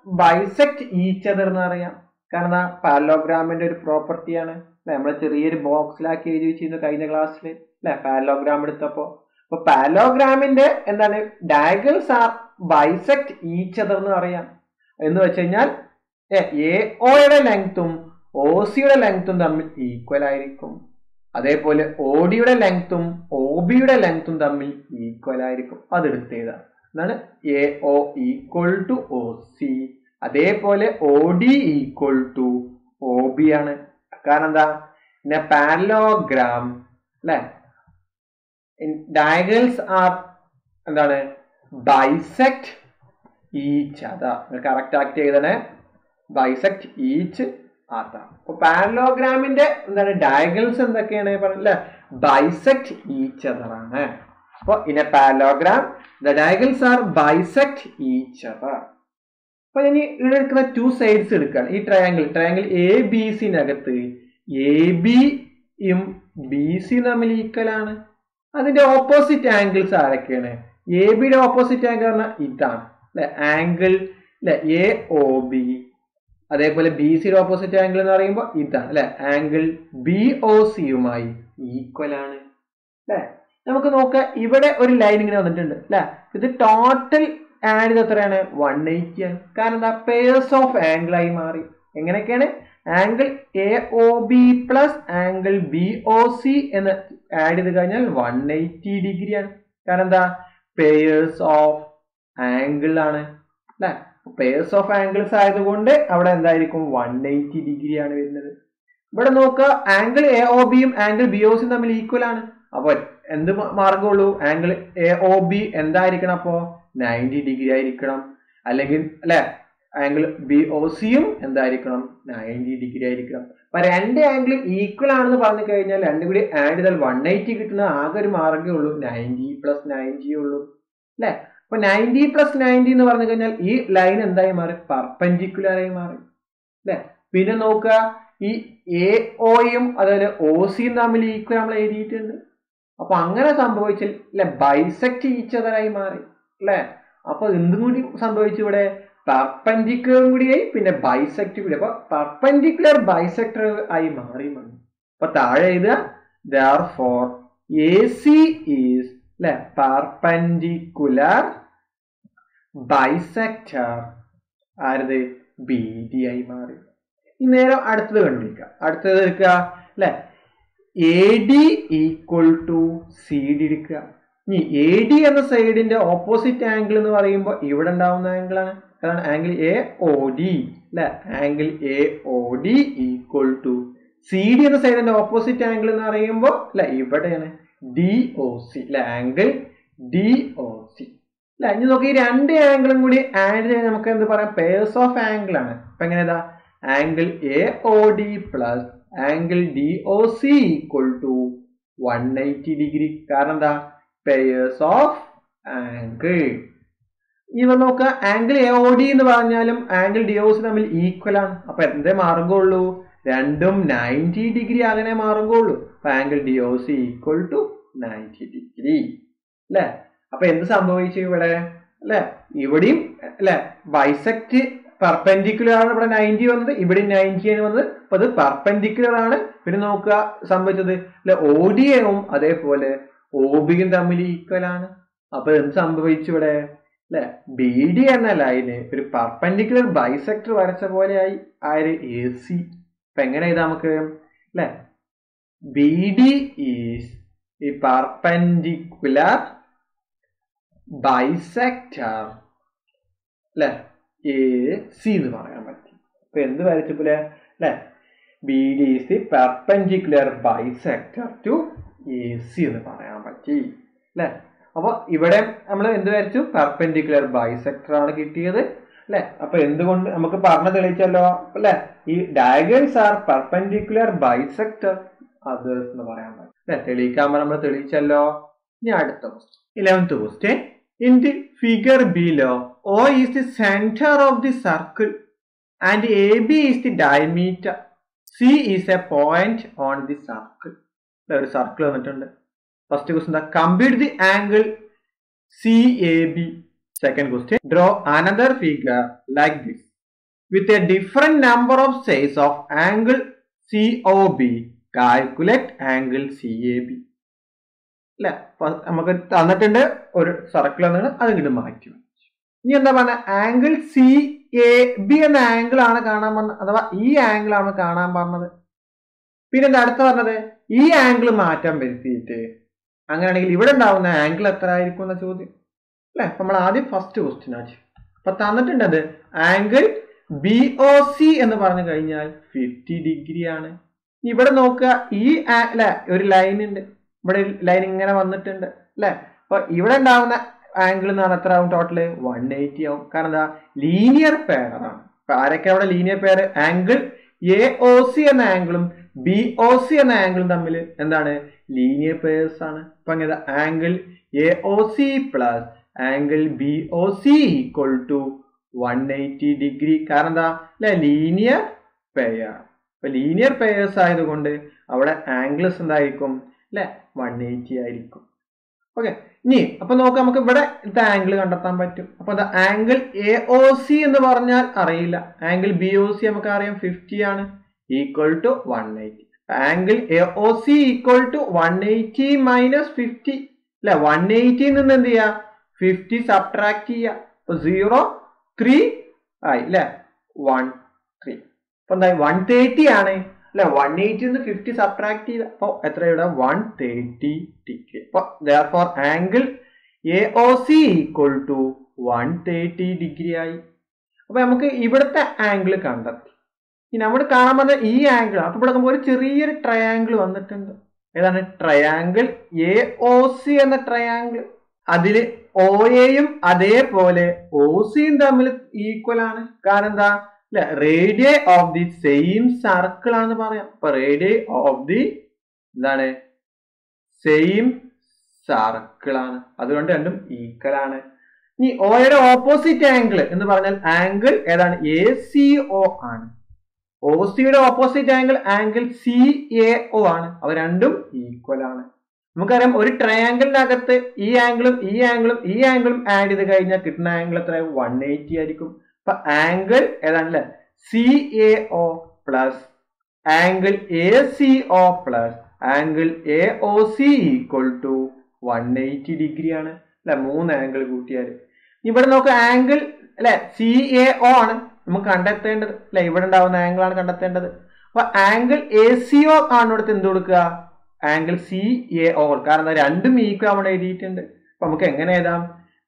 [SPEAKER 1] bisect each other എന്ന് പറയാം കാരണം പാരലോഗ്രാമിന്റെ ഒരു പ്രോപ്പർട്ടിയാണ് അല്ലെ നമ്മൾ ചെറിയൊരു ബോക്സിലാക്കി എഴുതി വെച്ചിരുന്നു കഴിഞ്ഞ ക്ലാസ്സിൽ അല്ലെ പാരലോഗ്രാം എടുത്തപ്പോ അപ്പൊ പാരലോഗ്രാമിന്റെ എന്താണ് diagonals are bisect each other എന്ന് പറയാം എന്ന് വെച്ച് കഴിഞ്ഞാൽ എ ഒയുടെ ലെങ്ത്തും ഒ സിയുടെ ലെങ്ത്തും തമ്മിൽ ഈക്വൽ ആയിരിക്കും അതേപോലെ ഒ ഡിയുടെ ലെങ്ത്തും ഒ ബിയുടെ ലെങ്ത്തും തമ്മിൽ ഈക്വൽ ആയിരിക്കും അതെടുത്ത് എഴുതാം എന്താണ് A O equal to O C അതേപോലെ O D equal to O B ആണ് കാരണം എന്താ പിന്നെ പാരലോഗ്രാം അല്ലെ ഡയഗൽസ് ആർ എന്താണ് ബൈസെക്ട് ഈച്ച് അതാ കറക്റ്റ് ആക്കി എഴുതണേ ബൈസെക്ട് ഈച്ച് ആർട്ടാ അപ്പൊ പാരലോഗ്രാമിന്റെ എന്താണ് ഡയഗൽസ് എന്തൊക്കെയാണ് പറഞ്ഞില്ല ബൈസെക്ട് ഈച്ച് അതറാണ് അപ്പൊ in a parallelogram the diagonals are bisect each other അപ്പൊ ഇനി ഇവിടെ എടുക്കുന്ന ടു സൈഡ്സ് എടുക്കുകയാണ് ഈ ട്രയാങ്കിൾ ട്രയാങ്കിൾ എ ബി സിനകത്ത് എ ബിയും ബി സി തമ്മിൽ ഈക്വൽ ആണ് അതിന്റെ ഓപ്പോസിറ്റ് ആംഗിൾസ് ആരൊക്കെയാണ് എ ബിയുടെ ഓപ്പോസിറ്റ് ആംഗിൾ പറഞ്ഞാൽ ഇതാണ് അല്ലെ ആംഗിൾ അല്ലെ എ ഒ ബി അതേപോലെ ബി സിയുടെ ഓപ്പോസിറ്റ് ആംഗിൾ എന്ന് പറയുമ്പോൾ ഇതാണ് അല്ലെ ആംഗിൾ ബി ഒ സിയുമായി ഈക്വൽ ആണ് അല്ലെ നമുക്ക് നോക്കാം ഇവിടെ ഒരു ലൈൻ ഇങ്ങനെ വന്നിട്ടുണ്ട് അല്ലെ ഇത് ടോട്ടൽ ആഡ് ചെയ്ത് എത്രയാണ് വൺ എയ്റ്റി ആണ് കാരണം എന്താ പേഴ്സ് ഓഫ് ആംഗിൾ ആയി മാറി എങ്ങനെയൊക്കെയാണ് angle A O B plus angle B O C എന്ന് ആഡ് ചെയ്ത് കഴിഞ്ഞാൽ വൺ എയ്റ്റി ഡിഗ്രി ആണ് കാരണം എന്താ പേഴ്സ് ഓഫ് ആംഗിൾ ആണ് അല്ലെ പേഴ്സ് ഓഫ് ആംഗിൾസ് ആയതുകൊണ്ട് അവിടെ എന്തായിരിക്കും വൺ എയ്റ്റി ഡിഗ്രി ആണ് വരുന്നത് ഇവിടെ നോക്കുക ആംഗിൾ എ ഒ ബിയും ആംഗിൾ ബി ഒ സിയും തമ്മിൽ ഈക്വൽ ആണ് അപ്പൊ എന്ത് മാർഗമുള്ളൂ ആംഗിൾ എ ഒ ബി എന്തായിരിക്കണം അപ്പോ നയൻറ്റി ഡിഗ്രി ആയിരിക്കണം അല്ലെങ്കിൽ അല്ലെ ആംഗിൾ ബി ഒ സിയും എന്തായിരിക്കണം നയൻറ്റി ഡിഗ്രി ആയിരിക്കണം അപ്പൊ രണ്ട് ആംഗിൾ ഈക്വൽ ആണെന്ന് പറഞ്ഞു കഴിഞ്ഞാൽ രണ്ടും കൂടി ആഡ് ചെയ്താൽ വൺ എയ്റ്റി കിട്ടുന്ന ആകെ ഒരു മാർഗമേ ഉള്ളൂ നയൻറ്റി പ്ലസ് നയൻറ്റി ഉള്ളൂ അല്ലെ അപ്പൊ നയൻറ്റി പ്ലസ് നയൻറ്റി എന്ന് പറഞ്ഞു കഴിഞ്ഞാൽ ഈ ലൈൻ എന്തായി മാറി പെർപെൻഡിക്കുലർ ആയി മാറി അല്ലെ പിന്നെ നോക്കുക ഈ എ ഒയും അതുപോലെ ഒ സിയും തമ്മിൽ ഈക്വൽ നമ്മൾ എഴുതിയിട്ടുണ്ട് അപ്പൊ അങ്ങനെ സംഭവിച്ചാൽ അല്ലെ ബൈസെക്ട് ഈച്ചതരായി മാറി അല്ലെ അപ്പൊ എന്തും കൂടി സംഭവിച്ചു ഇവിടെ പെർപെൻഡിക്കുലറും കൂടിയായി പിന്നെ ബൈസെക്ട് കൂടി അപ്പൊ പെർപെൻഡിക്കുലർ ബൈസെക്ടർ ആയി മാറി വന്നു അപ്പൊ താഴെ എഴുതുക therefore A C is അല്ലെ പെർപെൻഡിക്കുലർ ബൈസെക്ടർ ആരത് ബി ഡി ആയി മാറി ഈ നേരം അടുത്തത് കണ്ടിരിക്കുക അടുത്തത് എടുക്കുക അല്ലെ A D equal to C D എടുക്കുക ഇനി എ ഡി എന്ന സൈഡിന്റെ ഓപ്പോസിറ്റ് ആംഗിൾ എന്ന് പറയുമ്പോൾ ഇവിടെ ഉണ്ടാവുന്ന ആംഗിൾ ആണ് അതാണ് ആംഗിൾ എ ഒ ഡി അല്ലെ angle A O D equal to C D എന്ന സൈഡിന്റെ ഓപ്പോസിറ്റ് ആംഗിൾ എന്ന് പറയുമ്പോൾ അല്ലെ ഇവിടെയാണ് ഡി ഒ സി അല്ലെ ആംഗിൾ ഡി ഒ സി അല്ലെ ഇനി നോക്കി ഈ രണ്ട് ആംഗിളും കൂടി ആഡ് ചെയ്ത് നമുക്ക് എന്ത് പറയാം പേഴ്സ് ഓഫ് ആംഗിൾ ആണ് അപ്പൊ എങ്ങനെയാ angle A O D plus angle D O C equal to one eighty degree കാരണം എന്താ പേഴ്സ് ഓഫ് ആംഗിൾ ഇനി നോക്കുക ആംഗിൾ എ ഒ ഡി എന്ന് പറഞ്ഞാലും ആംഗിൾ ഡി ഒ സി തമ്മിൽ ഈക്വൽ ആണ് അപ്പൊ എന്തേ മാർഗമുള്ളൂ രണ്ടും നയൻറ്റി ഡിഗ്രി അങ്ങനെ മാർഗമുള്ളൂ അപ്പൊ angle D O C equal to ninety degree അല്ലെ അപ്പൊ എന്ത് സംഭവിച്ചു ഇവിടെ അല്ലെ ഇവിടെയും അല്ലെ ബൈസെക്ട് പെർപെൻഡിക്കുലർ ആണ് ഇവിടെ നയൻറ്റി വന്നത് ഇവിടെ നയൻറ്റി ആണ് വന്നത് അപ്പൊ അത് പെർപെൻഡിക്കുലർ ആണ് പിന്നെ നോക്കുക സംഭവിച്ചത് അല്ലെ ഓഡിയവും അതേപോലെ ഓബിയും തമ്മിൽ ഈക്വൽ ആണ് അപ്പൊ എന്ത് സംഭവിച്ചു ഇവിടെ അല്ലെ ബി ഡി എന്ന ലൈന് ഒരു പെർപെൻഡിക്കുലർ ബൈസെക്ടർ വരച്ച പോലെയായി ആര് എ സി അപ്പൊ എങ്ങനെ ചെയ്താ നമുക്ക് അല്ലെ ബി ഡി ഈസ് ഈ പെർപെൻഡിക്കുലർ ബൈസെക്ടർ അല്ലെ എ സി എന്ന് പറയാൻ പറ്റി അപ്പൊ എന്ത് വരച്ചപ്പോലെ അല്ലെ B D is the perpendicular bisector to A C എന്ന് പറയാൻ പറ്റി അല്ലെ അപ്പൊ ഇവിടെ നമ്മൾ എന്ത് വരച്ചു പെർപെൻഡിക്കുലർ ബൈസെക്ടർ ആണ് കിട്ടിയത് അല്ലെ അപ്പൊ എന്തുകൊണ്ട് നമുക്ക് പറഞ്ഞു തെളിയിച്ചല്ലോ അല്ലെ ഈ diagonals are perpendicular bisector others എന്ന് പറയാൻ പറ്റും അല്ലെ തെളിയിക്കാൻ നമ്മൾ തെളിയിച്ചല്ലോ ഇനി അടുത്ത question eleventh question in the figure below O is the center of the circle and AB is the diameter. C is a point on the circle. ഒരു സർക്കിൾ വന്നിട്ടുണ്ട് first question compute the angle C A B second question draw another figure like this with a different number of sides of angle COB calculate angle CAB അല്ലെ നമുക്ക് തന്നിട്ടുണ്ട് ഒരു circle എന്നാണ് അത് ഇങ്ങോട്ട് മാറ്റി ഇനി എന്താ പറഞ്ഞ ആംഗിൾ സി എ ബി എന്ന ആംഗിൾ ആണ് കാണാൻ പറഞ്ഞത് അഥവാ ഈ ആംഗിൾ ആണ് കാണാൻ പറഞ്ഞത് പിന്നെ എന്താ അടുത്ത പറഞ്ഞത് ഈ ആംഗിൾ മാറ്റം വരുത്തിയിട്ട് അങ്ങനെയാണെങ്കിൽ ഇവിടെ ഉണ്ടാവുന്ന ആംഗിൾ എത്ര ആയിരിക്കും എന്ന ചോദ്യം അല്ലെ നമ്മൾ ആദ്യം ഫസ്റ്റ് ക്വസ്റ്റ്യൻ ആണ് അപ്പൊ തന്നിട്ടുണ്ടത് ആംഗിൾ ബി ഒ സി എന്ന് പറഞ്ഞു കഴിഞ്ഞാൽ ഫിഫ്റ്റി ഡിഗ്രി ആണ് ഇവിടെ നോക്കുക ഈ അല്ലെ ഒരു ലൈൻ ഉണ്ട് ഇവിടെ ലൈൻ ഇങ്ങനെ വന്നിട്ടുണ്ട് അല്ലെ അപ്പൊ ഇവിടെ ഉണ്ടാവുന്ന ആംഗിൾ എന്ന് പറഞ്ഞാൽ എത്ര ആവും ടോട്ടല് വൺ എയ്റ്റി ആവും കാരണം എന്താ ലീനിയർ പെയർ ആണ് അപ്പൊ ആരൊക്കെ അവിടെ linear pair angle A O C എന്ന ആംഗിളും ബി ഒ സി എന്ന ആംഗിളും തമ്മിൽ എന്താണ് ലീനിയർ പെയർസ് ആണ് അപ്പൊ അങ്ങനെ angle A O C plus angle B O C equal to one eighty degree കാരണം എന്താ അല്ലെ ലീനിയർ പെയർ അപ്പൊ ലീനിയർ പെയേഴ്സ് ആയതുകൊണ്ട് അവിടെ ആംഗിൾസ് എന്തായിരിക്കും അല്ലെ വൺ എയ്റ്റി ആയിരിക്കും ഓക്കെ ഇനി അപ്പൊ നോക്കാം നമുക്ക് ഇവിടെ ഇത് ആംഗിൾ കണ്ടെത്താൻ പറ്റും അപ്പൊ അത് ആംഗിൾ എ ഒ സി എന്ന് പറഞ്ഞാൽ അറിയില്ല ആംഗിൾ ബി ഒ സി നമുക്ക് അറിയാം ഫിഫ്റ്റി ആണ് equal to one eighty angle A O C equal to one eighty minus fifty അല്ലെ വൺ എയ്റ്റിയിൽ നിന്ന് എന്ത് ചെയ്യുക ഫിഫ്റ്റി സബ്ട്രാക്ട് ചെയ്യുക അപ്പൊ സീറോ ത്രീ ആയി അല്ലെ വൺ ത്രീ അപ്പൊ എന്തായി വൺ തേർട്ടി ആണ് അല്ലെ വൺ എയ്റ്റി നിന്ന് ഫിഫ്റ്റി സബ്ട്രാക്ട് ചെയ്ത അപ്പൊ എത്രയുടെ വൺ തേർട്ടി ഡിഗ്രി അപ്പൊ for angle A O C equal to one thirty degree ആയി അപ്പൊ നമുക്ക് ഇവിടുത്തെ ആംഗിൾ കണ്ടെത്തി ഇനി നമ്മൾ കാണാൻ പറഞ്ഞ ഈ ആംഗിൾ അപ്പൊ ഇവിടെ നമുക്ക് ഒരു ചെറിയൊരു ട്രയാംഗിൾ വന്നിട്ടുണ്ട് ഏതാണ് ട്രയാംഗിൾ എ ഒ സി എന്ന ട്രയാംഗിൾ അതില് ഒ എയും അതേപോലെ ഒ സിയും തമ്മിൽ ഈക്വൽ ആണ് കാരണം എന്താ അല്ലെ radii of the same circle ആണെന്ന് പറയാം അപ്പൊ റേഡിയ ഓഫ് ദി എന്താണ് സെയിം സർക്കിൾ ആണ് അതുകൊണ്ട് രണ്ടും ഈക്വൽ ആണ് ഇനി ഓയുടെ ഓപ്പോസിറ്റ് ആംഗിൾ എന്ന് പറഞ്ഞാൽ ആംഗിൾ ഏതാണ് എ സി ഒ ആണ് ഒ സിയുടെ opposite angle angle C A O ആണ് അവ രണ്ടും ഈക്വൽ ആണ് നമുക്കറിയാം ഒരു ട്രയാംഗിളിനകത്ത് ഈ ആംഗിളും ഈ ആംഗിളും ഈ ആംഗിളും ആഡ് ചെയ്ത് കഴിഞ്ഞാൽ കിട്ടുന്ന ആംഗിൾ എത്ര വൺ എയ്റ്റി ആയിരിക്കും അപ്പൊ ആംഗിൾ ഏതാണല്ലേ C A O plus angle A C O plus angle A O C equal to one eighty degree ആണ് അല്ലെ മൂന്ന് ആംഗിൾ കൂട്ടിയാൽ ഇവിടെ നോക്ക് ആംഗിൾ അല്ലെ സി എ ഒ ആണ് നമുക്ക് കണ്ടെത്തേണ്ടത് അല്ലെ ഇവിടെ ഉണ്ടാവുന്ന ആംഗിൾ ആണ് കണ്ടെത്തേണ്ടത് അപ്പൊ ആംഗിൾ എ സി ഒ ആണ് ഇവിടുത്തെ എന്ത് കൊടുക്കുക ആംഗിൾ സി എ ഒ കാരണം രണ്ടും ഈക്വൽ അവിടെ എഴുതിയിട്ടുണ്ട് അപ്പൊ നമുക്ക് എങ്ങനെ എഴുതാം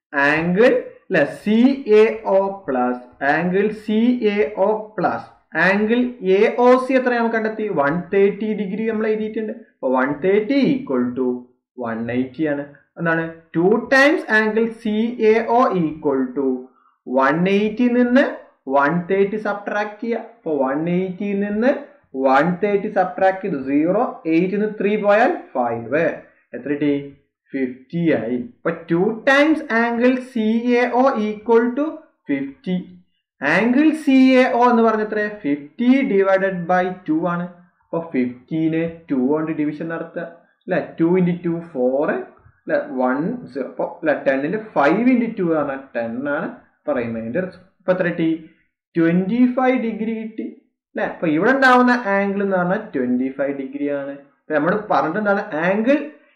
[SPEAKER 1] ആംഗിൾ അല്ലെ C A O plus angle C A O plus angle A O C എത്ര നമുക്ക് കണ്ടെത്തി വൺ തേർട്ടി ഡിഗ്രി നമ്മൾ എഴുതിയിട്ടുണ്ട് അപ്പൊ one thirty equal to one eighty ആണ് എന്താണ് two times angle C A O equal to one eighty നിന്ന് one thirty subtract ചെയ്യുക അപ്പൊ വൺ എയ്റ്റി നിന്ന് വൺ തേർട്ടി സബ്ട്രാക്ട് ചെയ്തു സീറോ എയ്റ്റ് നിന്ന് ത്രീ പോയാൽ ഫൈവ് എത്ര ടി ഫിഫ്റ്റി ആയി അപ്പൊ two times angle C A O equal to fifty angle C A O എന്ന് പറഞ്ഞ എത്ര ഫിഫ്റ്റി ഡിവൈഡഡ് ബൈ ടു ആണ് അപ്പൊ ഫിഫ്റ്റീന് ടു കൊണ്ട് ഡിവിഷൻ നടത്തുക അല്ലെ ടു ഇൻറ്റു ടു ഫോർ അല്ലെ വൺ സീറോ അപ്പൊ അല്ലെ ടെന്നിന്റെ ഫൈവ് ഇൻറ്റു ടു ആണ് ടെൻ ആണ് അപ്പൊ റിമൈൻഡർ ഇപ്പൊ എത്ര കിട്ടി ട്വന്റി ഫൈവ് ഡിഗ്രി കിട്ടി അല്ലെ അപ്പൊ ഇവിടെ ഉണ്ടാവുന്ന ആംഗിൾ എന്ന് പറഞ്ഞാൽ ട്വന്റി ഫൈവ് ഡിഗ്രി ആണ് നമ്മൾ പറഞ്ഞിട്ട് എന്താണ് ആംഗിൾ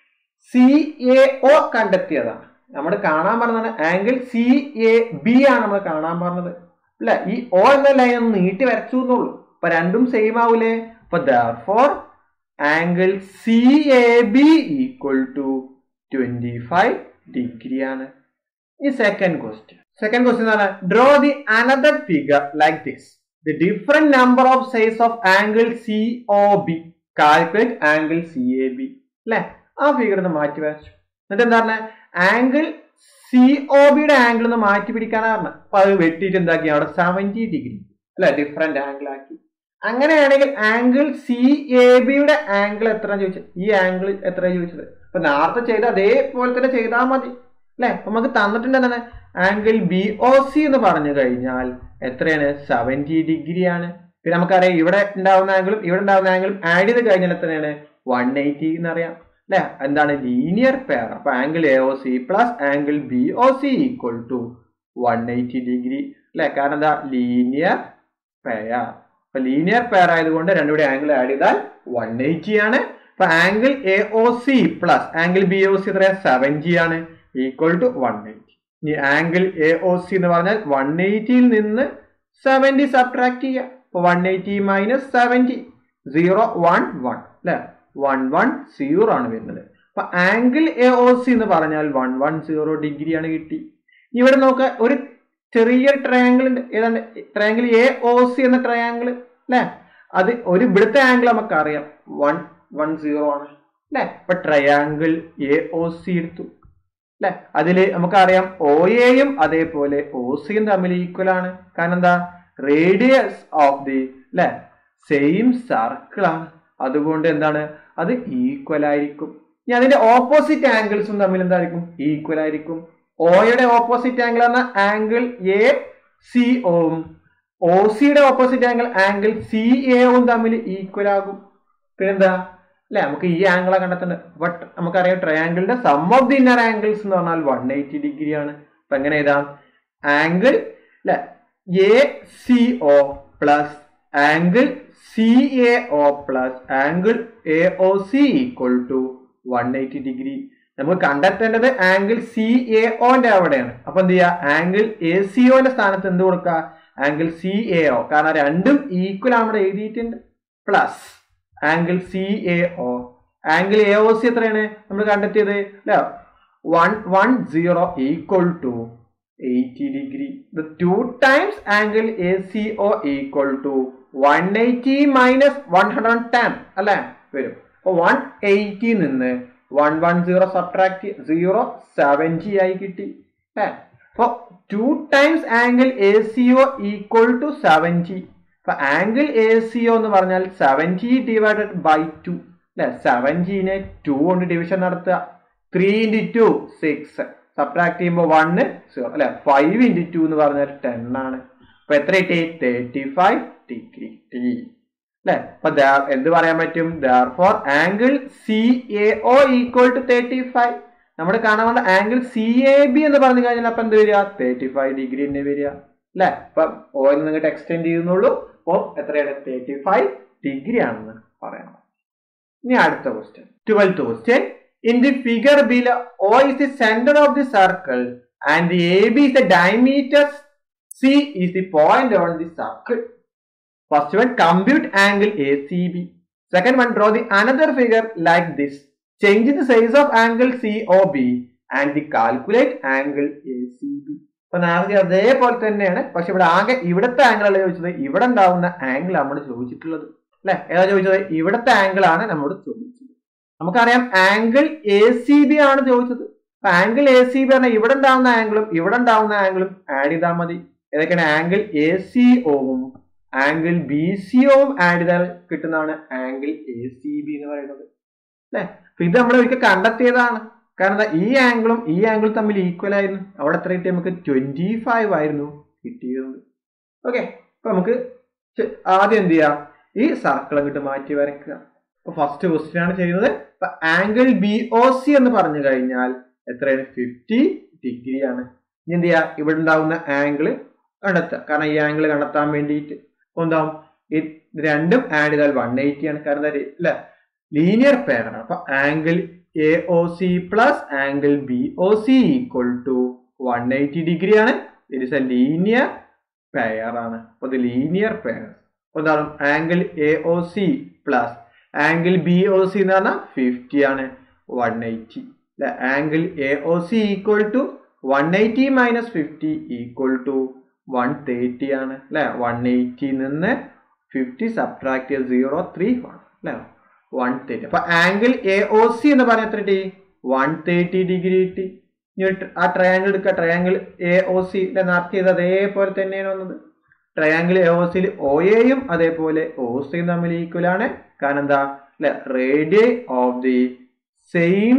[SPEAKER 1] സി എ ഒ കണ്ടെത്തിയതാണ് നമ്മൾ കാണാൻ പറഞ്ഞതാണ് ആംഗിൾ സി എ ബി ആണ് നമ്മൾ കാണാൻ പറഞ്ഞത് അല്ലെ ഈ ഒ എന്ന ലൈൻ ഒന്ന് നീട്ടി വരച്ചു എന്നുള്ളൂ അപ്പൊ രണ്ടും സെയിം ആവൂലേ അപ്പൊ ദോർ angle C A B equal to twenty five degree ആണ് ഈ സെക്കൻഡ് ക്വസ്റ്റ്യൻ സെക്കൻഡ് ക്വസ്റ്റ്യൻ ആണ് draw the another figure like this the different number of size of angle C O B calculate angle C A B അല്ലെ ആ figure ഒന്ന് മാറ്റി വരച്ചു എന്നിട്ട് എന്താ പറഞ്ഞ ആംഗിൾ സി ഒ ബിയുടെ ആംഗിൾ ഒന്ന് മാറ്റി പിടിക്കാനാണ് പറഞ്ഞത് അപ്പൊ അത് വെട്ടിയിട്ട് എന്താക്കി അവിടെ സെവന്റി ഡിഗ്രി അല്ലെ ഡിഫറെന്റ് ആംഗിൾ ആക്കി അങ്ങനെയാണെങ്കിൽ ആംഗിൾ സി എ ബിയുടെ ആംഗിൾ എത്ര ചോദിച്ചത് ഈ ആംഗിൾ എത്ര ചോദിച്ചത് അപ്പൊ നേരത്തെ ചെയ്ത അതേപോലെ തന്നെ ചെയ്താൽ മതി അല്ലെ നമുക്ക് തന്നിട്ടുണ്ട് എന്താണ് ആംഗിൾ ബി ഒ സി എന്ന് പറഞ്ഞു കഴിഞ്ഞാൽ എത്രയാണ് സെവന്റി ഡിഗ്രി ആണ് പിന്നെ നമുക്കറിയാം ഇവിടെ ഉണ്ടാവുന്ന ആംഗിളും ഇവിടെ ഉണ്ടാവുന്ന ആംഗിളും ആഡ് ചെയ്ത് കഴിഞ്ഞാൽ എത്രയാണ് വൺ എയ്റ്റി എന്ന് അറിയാം അല്ലെ എന്താണ് ലീനിയർ പെയർ അപ്പൊ angle A O C plus angle B O C equal to one eighty degree അല്ലെ കാരണം എന്താ ലീനിയർ പെയർ അപ്പൊ ലീനിയർ പെയർ ആയതുകൊണ്ട് രണ്ടുകൂടി ആംഗിൾ ആഡ് ചെയ്താൽ വൺ എയ്റ്റി ആണ് അപ്പൊ angle A O C plus angle B O C എത്രയാ സെവൻറ്റി ആണ് ഈക്വൽ ടു വൺ എയ്റ്റി ഇനി ആംഗിൾ എ ഒ സി എന്ന് പറഞ്ഞാൽ വൺ എയ്റ്റിയിൽ നിന്ന് സെവൻറ്റി സബ്ട്രാക്ട് ചെയ്യുക അപ്പൊ one eighty minus seventy zero one one അല്ലെ വൺ വൺ സീറോ ആണ് വരുന്നത് അപ്പൊ ആംഗിൾ എ ഒ സി എന്ന് പറഞ്ഞാൽ വൺ വൺ സീറോ ഡിഗ്രി ആണ് കിട്ടി ഇവിടെ നോക്കുക ഒരു ചെറിയ ട്രയാങ്കിൾ ഉണ്ട് ഏതാണ്ട് ട്രയാങ്കിൾ എ ഒ സി എന്ന ട്രയാങ്കിൾ അല്ലെ അത് ഒരു ഇവിടുത്തെ ആംഗിൾ നമുക്ക് അറിയാം വൺ വൺ സീറോ ആണ് അല്ലെ അപ്പൊ ട്രയാങ്കിൾ എ ഒ സി എടുത്തു അല്ലെ അതില് നമുക്കറിയാം ഒ എയും അതേപോലെ ഒ സിയും തമ്മിൽ ഈക്വൽ ആണ് കാരണം എന്താ റേഡിയസ് ഓഫ് ദി അല്ലെ സെയിം സർക്കിൾ ആണ് അതുകൊണ്ട് എന്താണ് അത് ഈക്വൽ ആയിരിക്കും ഇനി അതിന്റെ ഓപ്പോസിറ്റ് ആംഗിൾസും തമ്മിൽ എന്തായിരിക്കും ഈക്വൽ ആയിരിക്കും ഓയുടെ ഓപ്പോസിറ്റ് ആംഗിൾ എന്ന ആംഗിൾ എ സി ഓവും ഒ സിയുടെ ഓപ്പോസിറ്റ് ആംഗിൾ ആംഗിൾ സി എവും തമ്മിൽ ഈക്വൽ ആകും പിന്നെന്താ അല്ലെ നമുക്ക് ഈ ആംഗിളെ കണ്ടെത്തുന്നത് ബട്ട് നമുക്കറിയാം ട്രയാംഗിളിന്റെ sum of the inner angles എന്ന് പറഞ്ഞാൽ വൺ എയ്റ്റി ഡിഗ്രി ആണ് അപ്പൊ എങ്ങനെ എഴുതാം ആംഗിൾ അല്ലെ A C O plus angle C A O plus angle A O C equal to one eighty degree നമുക്ക് കണ്ടെത്തേണ്ടത് ആംഗിൾ സി എ ഒന്റെ അവിടെയാണ് അപ്പൊ എന്ത് ചെയ്യുക ആംഗിൾ എ സി ഒന്റെ സ്ഥാനത്ത് എന്ത് കൊടുക്കുക ആംഗിൾ സി എ ഒ കാരണം രണ്ടും ഈക്വൽ ആണ് ഇവിടെ എഴുതിയിട്ടുണ്ട് plus angle C A O angle A O C എത്രയാണ് നമ്മൾ കണ്ടെത്തിയത് അല്ലെ one one zero equal to eighty degree the two times angle A C O equal to one eighty minus one hundred ten അല്ലെ വരും അപ്പൊ one eighty നിന്ന് one one zero subtract zero seventy ആയി കിട്ടി അല്ലേ അപ്പൊ two times angle A C O equal to seventy അപ്പൊ angle A C O എന്ന് പറഞ്ഞാൽ സെവൻറ്റി ഡിവൈഡഡ് ബൈ ടു അല്ലെ സെവൻറ്റീനെ ടു കൊണ്ട് ഡിവിഷൻ നടത്തുക three into two six subtract ചെയ്യുമ്പോൾ വണ്ണ് സീറോ അല്ലെ ഫൈവ് ഇൻറ്റു ടു എന്ന് പറഞ്ഞാൽ ടെൻ ആണ് അപ്പൊ എത്ര കിട്ടി തേർട്ടി ഫൈവ് ഡിഗ്രി ടി അല്ലെ അപ്പൊ എന്ത് പറയാൻ പറ്റും therefore angle C A O equal to thirty five നമ്മൾ കാണാൻ വന്ന ആംഗിൾ സി എ ബി എന്ന് പറഞ്ഞു കഴിഞ്ഞാൽ അപ്പൊ എന്ത് വരിക തേർട്ടി ഫൈവ് ഡിഗ്രി തന്നെ വരിക അല്ലെ അപ്പൊ ഓ എന്ന് നിങ്ങൾക്ക് എക്സ്റ്റെൻഡ് ചെയ്യുന്നുള്ളൂ അപ്പൊ എത്രയാണ് തേർട്ടി ഫൈവ് ഡിഗ്രി ആണെന്ന് പറയണം ഇനി അടുത്ത question twelfth question in the figure below O is the centre of the circle and the A B is the diameter C is the point on the circle First one, compute angle ACB. Second one, draw the another figure like this. Change the size of angle COB and the calculate angle ACB. അപ്പൊ നേരത്തെ അതേപോലെ തന്നെയാണ് പക്ഷെ ഇവിടെ ആകെ ഇവിടുത്തെ angle അല്ല ചോദിച്ചത് ഇവിടെ ഉണ്ടാവുന്ന ആംഗിൾ നമ്മൾ ചോദിച്ചിട്ടുള്ളത് അല്ലെ ഏതാ ചോദിച്ചത് ഇവിടുത്തെ ആംഗിൾ ആണ് നമ്മോട് ചോദിച്ചത് നമുക്കറിയാം ആംഗിൾ എ സി ബി ആണ് ചോദിച്ചത് അപ്പൊ ആംഗിൾ എ സി ബി പറഞ്ഞാൽ ഇവിടെ ഉണ്ടാവുന്ന ആംഗിളും ഇവിടെ ഉണ്ടാവുന്ന ആംഗിളും ആഡ് ചെയ്താൽ മതി ഏതൊക്കെയാണ് ആംഗിൾ എ സി ഒവും ആംഗിൾ ബി സി ഒവും ആഡ് ചെയ്താൽ കിട്ടുന്നതാണ് ആംഗിൾ എ സി ബി എന്ന് പറയുന്നത് അല്ലെ അപ്പൊ ഇത് നമ്മൾ ഒരിക്കൽ കണ്ടെത്തിയതാണ് കാരണം ഈ ആംഗിളും ഈ ആംഗിളും തമ്മിൽ ഈക്വൽ ആയിരുന്നു അവിടെ എത്ര കിട്ടി നമുക്ക് ട്വന്റി ഫൈവ് ആയിരുന്നു കിട്ടിയത് ഓക്കെ അപ്പൊ നമുക്ക് ആദ്യം എന്ത് ചെയ്യാം ഈ സർക്കിൾ അങ്ങോട്ട് മാറ്റി വരയ്ക്കുക അപ്പൊ ഫസ്റ്റ് ക്വസ്റ്റ്യൻ ആണ് ചെയ്യുന്നത് അപ്പൊ ആംഗിൾ ബി ഒ സി എന്ന് പറഞ്ഞു കഴിഞ്ഞാൽ എത്രയാണ് ഫിഫ്റ്റി ഡിഗ്രി ആണ് ഇനി എന്ത് ചെയ്യാ ഇവിടെ ഉണ്ടാവുന്ന ആംഗിൾ കണ്ടെത്തുക കാരണം ഈ ആംഗിൾ കണ്ടെത്താൻ വേണ്ടിയിട്ട് എന്താവും ഇത് രണ്ടും ആഡ് ചെയ്താൽ വൺ എയ്റ്റി ആണ് കാരണം അല്ലെ ലീനിയർ പെയർ ആണ് അപ്പൊ angle A O C plus angle B O C equal to one eighty degree ആണ് it is a linear pair ആണ് അപ്പൊ ഇത് ലീനിയർ പെയർ എന്താണ് angle A O C plus angle B O C എന്ന് പറഞ്ഞാൽ fifty ആണ് one eighty അല്ലെ angle A O C equal to one eighty minus fifty equal to one thirty ആണ് അല്ലെ വൺ എയ്റ്റി നിന്ന് ഫിഫ്റ്റി സബ്ട്രാക്ട് ചെയ്ത് zero three one അല്ലെ one thirty അപ്പൊ ആംഗിൾ എ ഒ സി എന്ന് പറഞ്ഞ എത്ര കിട്ടി വൺ തേർട്ടി ഡിഗ്രി കിട്ടി ആ ട്രയാങ്കിൾ എടുക്കുക ട്രയാങ്കിൾ എ ഒ സി നേരത്തെ ചെയ്ത് അതേപോലെ തന്നെയാണ് വന്നത് ട്രയാങ്കിൾ എ ഒ സിയിൽ ഒ എയും അതേപോലെ ഒ സിയും തമ്മിൽ ഈക്വൽ ആണ് കാരണം എന്താ അല്ലെ radii of the same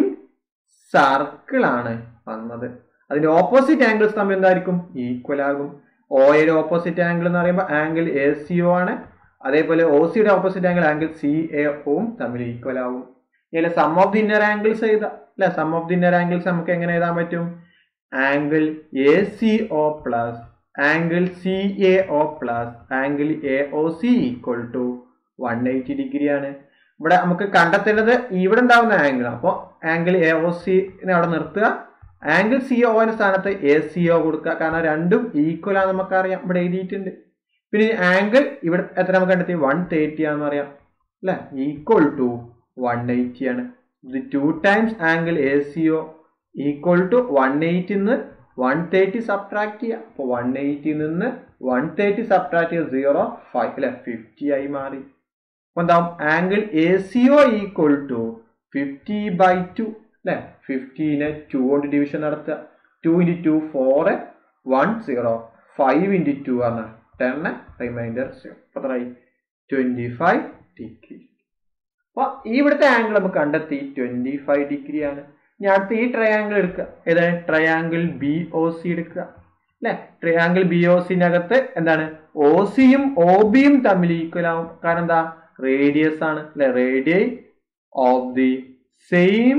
[SPEAKER 1] circle ആണ് വന്നത് അതിന്റെ ഓപ്പോസിറ്റ് ആംഗിൾസ് തമ്മിൽ എന്തായിരിക്കും ഈക്വൽ ആകും ഒയുടെ ഓപ്പോസിറ്റ് ആംഗിൾ എന്ന് പറയുമ്പോൾ ആംഗിൾ എ സി ഒ ആണ് അതേപോലെ ഒ സിയുടെ opposite angle angle C A ഒവും തമ്മിൽ ഈക്വൽ ആകും ഇതിലെ sum of the inner angles എഴുതാം അല്ലെ sum of the inner angles നമുക്ക് എങ്ങനെ എഴുതാൻ പറ്റും angle A C O plus angle C A O plus angle A O C equal to one eighty degree ആണ് ഇവിടെ നമുക്ക് കണ്ടെത്തേണ്ടത് ഇവിടെ ഉണ്ടാവുന്ന ആംഗിൾ അപ്പോൾ ആംഗിൾ എ ഒ സിനെ അവിടെ നിർത്തുക ആംഗിൾ സി ഒന്റെ സ്ഥാനത്ത് എ സി ഒ കൊടുക്കുക കാരണം രണ്ടും ഈക്വൽ ആണെന്ന് നമുക്കറിയാം ഇവിടെ എഴുതിയിട്ടുണ്ട് പിന്നെ ആംഗിൾ ഇവിടെ എത്ര നമുക്ക് കണ്ടെത്തി വൺ തേർട്ടി ആണെന്ന് അറിയാം അല്ലെ ഈക്വൽ ടു വൺ എയ്റ്റി ആണ് ഇത് two times angle A C O equal to one eighty നിന്ന് വൺ തേർട്ടി സബ്ട്രാക്ട് ചെയ്യുക അപ്പോൾ വൺ എയ്റ്റി നിന്ന് വൺ തേർട്ടി സബ്ട്രാക്ട് ചെയ്യുക സീറോ ഫൈവ് അല്ലെ ഫിഫ്റ്റി ആയി മാറി അപ്പൊ എന്താവും angle A C O equal to fifty by two അല്ലെ ഫിഫ്റ്റീനെ ടു കൊണ്ട് ഡിവിഷൻ നടത്തുക two into two four one zero five into two ആണ് ടെൻ റിമൈൻഡർ സീറോ എത്രയായി ട്വന്റി ഫൈവ് ഡിഗ്രി അപ്പൊ ഇവിടുത്തെ ആംഗിൾ നമുക്ക് കണ്ടെത്തി ട്വന്റി ഫൈവ് ഡിഗ്രി ആണ് ഇനി അടുത്ത ഈ ട്രയാങ്കിൾ എടുക്കുക ഏതാണ് ട്രയാങ്കിൾ ബി ഒ സി എടുക്കുക അല്ലെ ട്രയാങ്കിൾ ബി ഒ സിനകത്ത് എന്താണ് ഒ സിയും ഒ ബിയും തമ്മിൽ ഈക്വൽ ആവും കാരണം എന്താ റേഡിയസ് ആണ് അല്ലെ radii of the same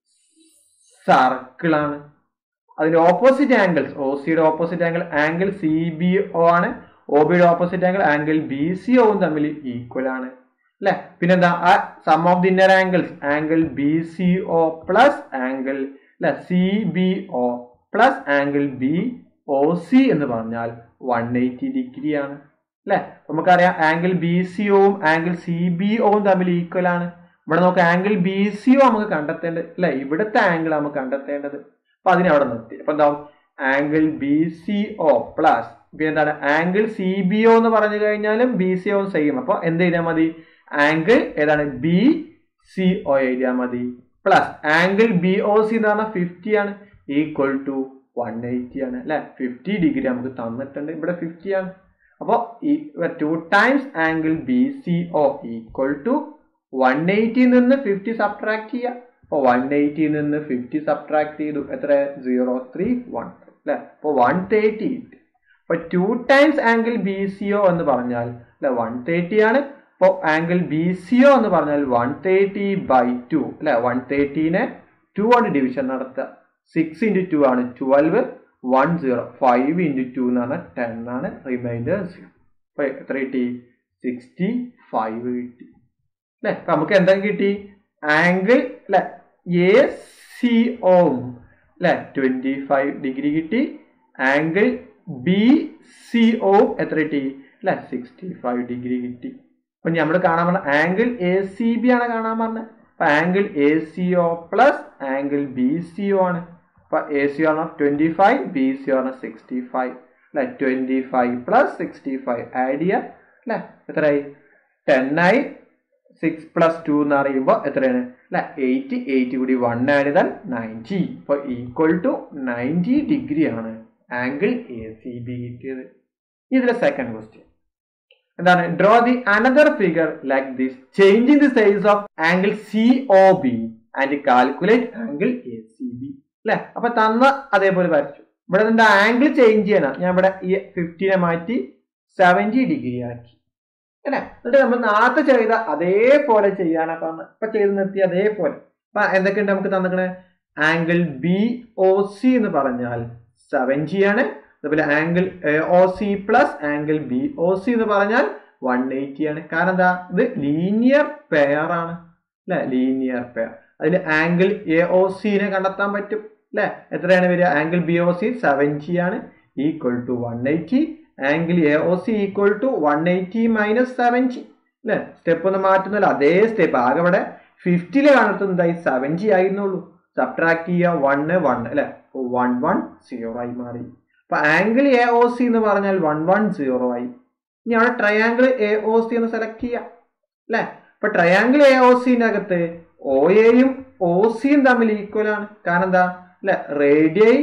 [SPEAKER 1] circle ആണ് അതിന്റെ ഓപ്പോസിറ്റ് ആംഗിൾസ് ഒ സിയുടെ opposite angle angle C B O ആണ് ഒ ബിയുടെ opposite angle angle B C ഒവും തമ്മിൽ ഈക്വൽ ആണ് അല്ലെ പിന്നെന്താ ആ sum of the inner angles angle B C O plus angle അല്ലെ C B O plus angle B O C എന്ന് പറഞ്ഞാൽ വൺ എയ്റ്റി ഡിഗ്രി ആണ് അല്ലെ നമുക്കറിയാം ആംഗിൾ ബി സി ഒവും ആംഗിൾ സി ബി ഒവും തമ്മിൽ ഈക്വൽ ആണ് ഇവിടെ നമുക്ക് ആംഗിൾ ബി സി ഒ നമുക്ക് കണ്ടെത്തേണ്ടത് അല്ലെ ഇവിടുത്തെ ആംഗിൾ നമുക്ക് കണ്ടെത്തേണ്ടത് അപ്പൊ അതിനെ അവിടെ നിർത്തി അപ്പൊ എന്താവും angle B C O plus പിന്നെ എന്താണ് ആംഗിൾ സി ബി ഒ എന്ന് പറഞ്ഞു കഴിഞ്ഞാലും ബി സി ഒ സെയിം അപ്പൊ എന്ത് ചെയ്താൽ മതി ആംഗിൾ ഏതാണ് ബി സി ഒ എഴുതിയാൽ മതി plus angle B O C എന്ന് പറഞ്ഞാൽ ഫിഫ്റ്റി ആണ് ഈക്വൽ ടു വൺ എയ്റ്റി ആണ് അല്ലെ ഫിഫ്റ്റി ഡിഗ്രി നമുക്ക് തന്നിട്ടുണ്ട് ഇവിടെ ഫിഫ്റ്റി ആണ് അപ്പോൾ ഈ two times angle B C O equal to one eighty നിന്ന് ഫിഫ്റ്റി സബ്ട്രാക്ട് ചെയ്യുക അപ്പോൾ വൺ എയ്റ്റി നിന്ന് ഫിഫ്റ്റി സബ്ട്രാക്ട് ചെയ്തു എത്ര സീറോ ത്രീ വൺ അല്ലെ അപ്പോൾ വൺ തേർട്ടി കിട്ടി അപ്പൊ two times angle B C O എന്ന് പറഞ്ഞാൽ അല്ലെ വൺ തേർട്ടി ആണ് അപ്പോൾ ആംഗിൾ ബി സി ഒ എന്ന് പറഞ്ഞാൽ വൺ തേർട്ടി ബൈ ടു അല്ലെ വൺ തേർട്ടീനെ ടു കൊണ്ട് ഡിവിഷൻ നടത്തുക സിക്സ് ഇൻറ്റു ടു ആണ് twelve one zero five into two എന്ന് പറഞ്ഞാൽ ടെൻ ആണ് റിമൈൻഡർ സീറോ അപ്പൊ എത്ര കിട്ടി സിക്സ്റ്റി ഫൈവ് കിട്ടി അല്ലെ അപ്പൊ നമുക്ക് എന്താ കിട്ടി ആംഗിൾ അല്ലെ എ സി ഓം അല്ലെ ട്വന്റി ഫൈവ് ഡിഗ്രി കിട്ടി ആംഗിൾ ബി സി ഒ എത്ര കിട്ടി അല്ലെ സിക്സ്റ്റി ഫൈവ് ഡിഗ്രി കിട്ടി അപ്പൊ നമ്മൾ കാണാൻ പറഞ്ഞ ആംഗിൾ എ സി ബി ആണ് കാണാൻ പറഞ്ഞത് അപ്പൊ angle A C O plus angle B C O ആണ് അപ്പൊ എ സി ആണ് ട്വന്റി ഫൈവ് ബി സി ആണ് സിക്സ്റ്റി ഫൈവ് അല്ലെ twenty five plus sixty five add ചെയ്യുക അല്ലെ എത്രയായി ടെൻ ആയി സിക്സ് പ്ലസ് ടു എന്ന് പറയുമ്പോൾ എത്രയാണ് അല്ലെ എയ്റ്റ് എയ്റ്റ് കൂടി വൺ ആഡ് ചെയ്താൽ നയൻറ്റി ഇപ്പൊ ഈക്വൽ ടു നയൻറ്റി ഡിഗ്രി ആണ് ആംഗിൾ എ സി ബി കിട്ടിയത് ഇതിലെ സെക്കൻഡ് ക്വസ്റ്റ്യൻ എന്താണ് draw the another figure like this changing the size of angle C O B and calculate angle A C B അല്ലെ അപ്പൊ തന്ന അതേപോലെ വരച്ചു ഇവിടെ നിന്റെ ആംഗിൾ ചേഞ്ച് ചെയ്യണം ഞാൻ ഇവിടെ ഈ ഫിഫ്റ്റീനെ മാറ്റി സെവൻറ്റി ഡിഗ്രി ആക്കി അല്ലെ എന്നിട്ട് നമ്മൾ നേരത്തെ ചെയ്ത അതേപോലെ ചെയ്യാനാ പറഞ്ഞത് ഇപ്പൊ ചെയ്ത് നിർത്തി അതേപോലെ അപ്പൊ എന്തൊക്കെയുണ്ട് നമുക്ക് തന്നിക്കണേ ആംഗിൾ ബി ഒ സി എന്ന് പറഞ്ഞാൽ സെവൻറ്റി ആണ് അതുപോലെ angle O C plus angle B O C എന്ന് പറഞ്ഞാൽ വൺ എയ്റ്റി ആണ് കാരണം എന്താ ഇത് ലീനിയർ പെയർ ആണ് അല്ലെ ലീനിയർ പെയർ അതിൽ ആംഗിൾ എ ഒ സിനെ കണ്ടെത്താൻ പറ്റും അല്ലെ എത്രയാണ് വരിക angle B O C seventy ആണ് equal to one eighty angle A O C equal to one eighty minus seventy അല്ലെ സ്റ്റെപ്പ് ഒന്നും മാറ്റുന്നില്ല അതേ സ്റ്റെപ്പ് ആകെ ഇവിടെ ഫിഫ്റ്റിയില് കണ്ടെത്തുന്നതായി സെവൻറ്റി ആയിരുന്നുള്ളൂ സബ്ട്രാക്ട് ചെയ്യുക വണ് വൺ അല്ലെ വൺ വൺ സീറോ ആയി മാറി അപ്പൊ ആംഗിൾ എ ഒ സി എന്ന് പറഞ്ഞാൽ വൺ വൺ സീറോ ആയി ഇനി അവിടെ ട്രയാംഗിൾ എ ഒ സി എന്ന് സെലക്ട് ചെയ്യാം അല്ലെ അപ്പൊ ട്രയാംഗിൾ എ ഒ സിനകത്ത് ഒ എയും ഒ സിയും തമ്മിൽ ഈക്വൽ ആണ് കാരണം എന്താ അല്ലെ radii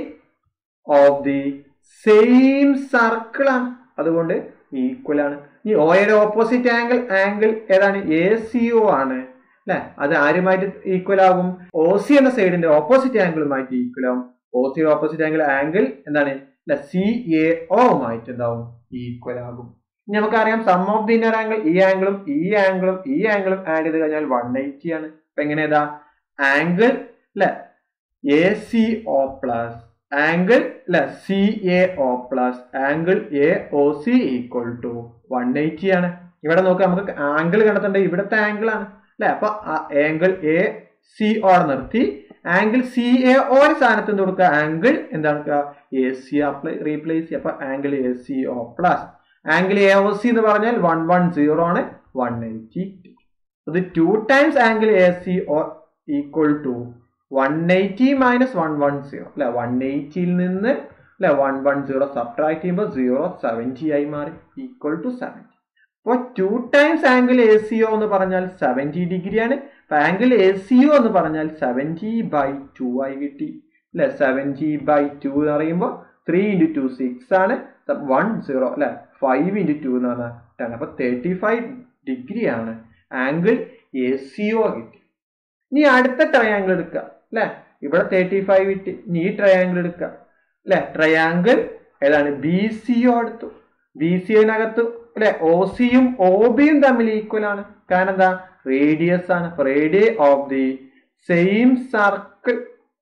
[SPEAKER 1] of the same circle ആണ് അതുകൊണ്ട് ഈക്വൽ ആണ് ഈ ഒയുടെ ഓപ്പോസിറ്റ് ആംഗിൾ ആംഗിൾ ഏതാണ് എ സി ഒ ആണ് അല്ലെ അത് ആരുമായിട്ട് ഈക്വൽ ആകും ഒ സി എന്ന സൈഡിന്റെ ഓപ്പോസിറ്റ് ആംഗിളുമായിട്ട് ഈക്വൽ ആകും O C opposite angle angle എന്താണ് അല്ലെ സി എ ഒമായിട്ട് എന്താവും ഈക്വൽ ആകും ഇനി നമുക്കറിയാം sum of the inner angle ഈ ആംഗിളും ഈ ആംഗിളും ഈ ആംഗിളും ആഡ് ചെയ്ത് കഴിഞ്ഞാൽ വൺ എയ്റ്റി ആണ് അപ്പൊ എങ്ങനെ ഏതാ ആംഗിൾ അല്ലെ A C O plus angle അല്ലെ C A O plus angle A O C equal to one eighty ആണ് ഇവിടെ നോക്കുക നമുക്ക് ആംഗിൾ കണ്ടെത്തേണ്ടത് ഇവിടുത്തെ ആംഗിൾ ആണ് അല്ലെ അപ്പൊ ആംഗിൾ എ സി ഒ നിർത്തി ആംഗിൾ സി എ ഒ സ്ഥാനത്ത് എന്ത് കൊടുക്കുക ആംഗിൾ എന്താണ് എ സി അപ്ലൈ റീപ്ലേസ് ചെയ്യുക അപ്പൊ angle A C O plus angle A O C എന്ന് പറഞ്ഞാൽ വൺ വൺ സീറോ ആണ് വൺ എയ്റ്റി അത് two times angle A C O equal to one eighty minus one one zero അല്ലെ one എയ്റ്റിയിൽ നിന്ന് അല്ലെ വൺ വൺ സീറോ സബ്ട്രാക്ട് ചെയ്യുമ്പോൾ zero seventy ആയി മാറി ഈക്വൽ ടു സെവൻറ്റി അപ്പോൾ two times angle A C O എന്ന് പറഞ്ഞാൽ സെവൻറ്റി ഡിഗ്രിയാണ് അപ്പൊ ആംഗിൾ എ സി ഒ എന്ന് പറഞ്ഞാൽ സെവൻറ്റി ബൈ ടു ആയി കിട്ടി അല്ലെ സെവൻറ്റി ബൈ ടു എന്ന് പറയുമ്പോൾ ത്രീ ഇൻറ്റു ടു സിക്സ് ആണ് വൺ സീറോ അല്ലെ ഫൈവ് ഇൻറ്റു ടു എന്ന് പറഞ്ഞാൽ ടെൻ അപ്പൊ തേർട്ടി ഫൈവ് ഡിഗ്രിയാണ് ആംഗിൾ എ സി ഒ കിട്ടി ഇനി അടുത്ത ട്രയാങ്കിൾ എടുക്കുക അല്ലെ ഇവിടെ തേർട്ടി ഫൈവ് കിട്ടി ഇനി ഈ ട്രയാങ്കിൾ എടുക്കുക അല്ലെ ട്രയാങ്കിൾ ഏതാണ് ബി സി ഒ എടുത്തു ബി സി ഒനകത്ത് അല്ലെ ഒ സിയും ഒ ബിയും തമ്മിൽ ഈക്വൽ ആണ് കാരണം എന്താ റേഡിയസ് ആണ് radii of the same circle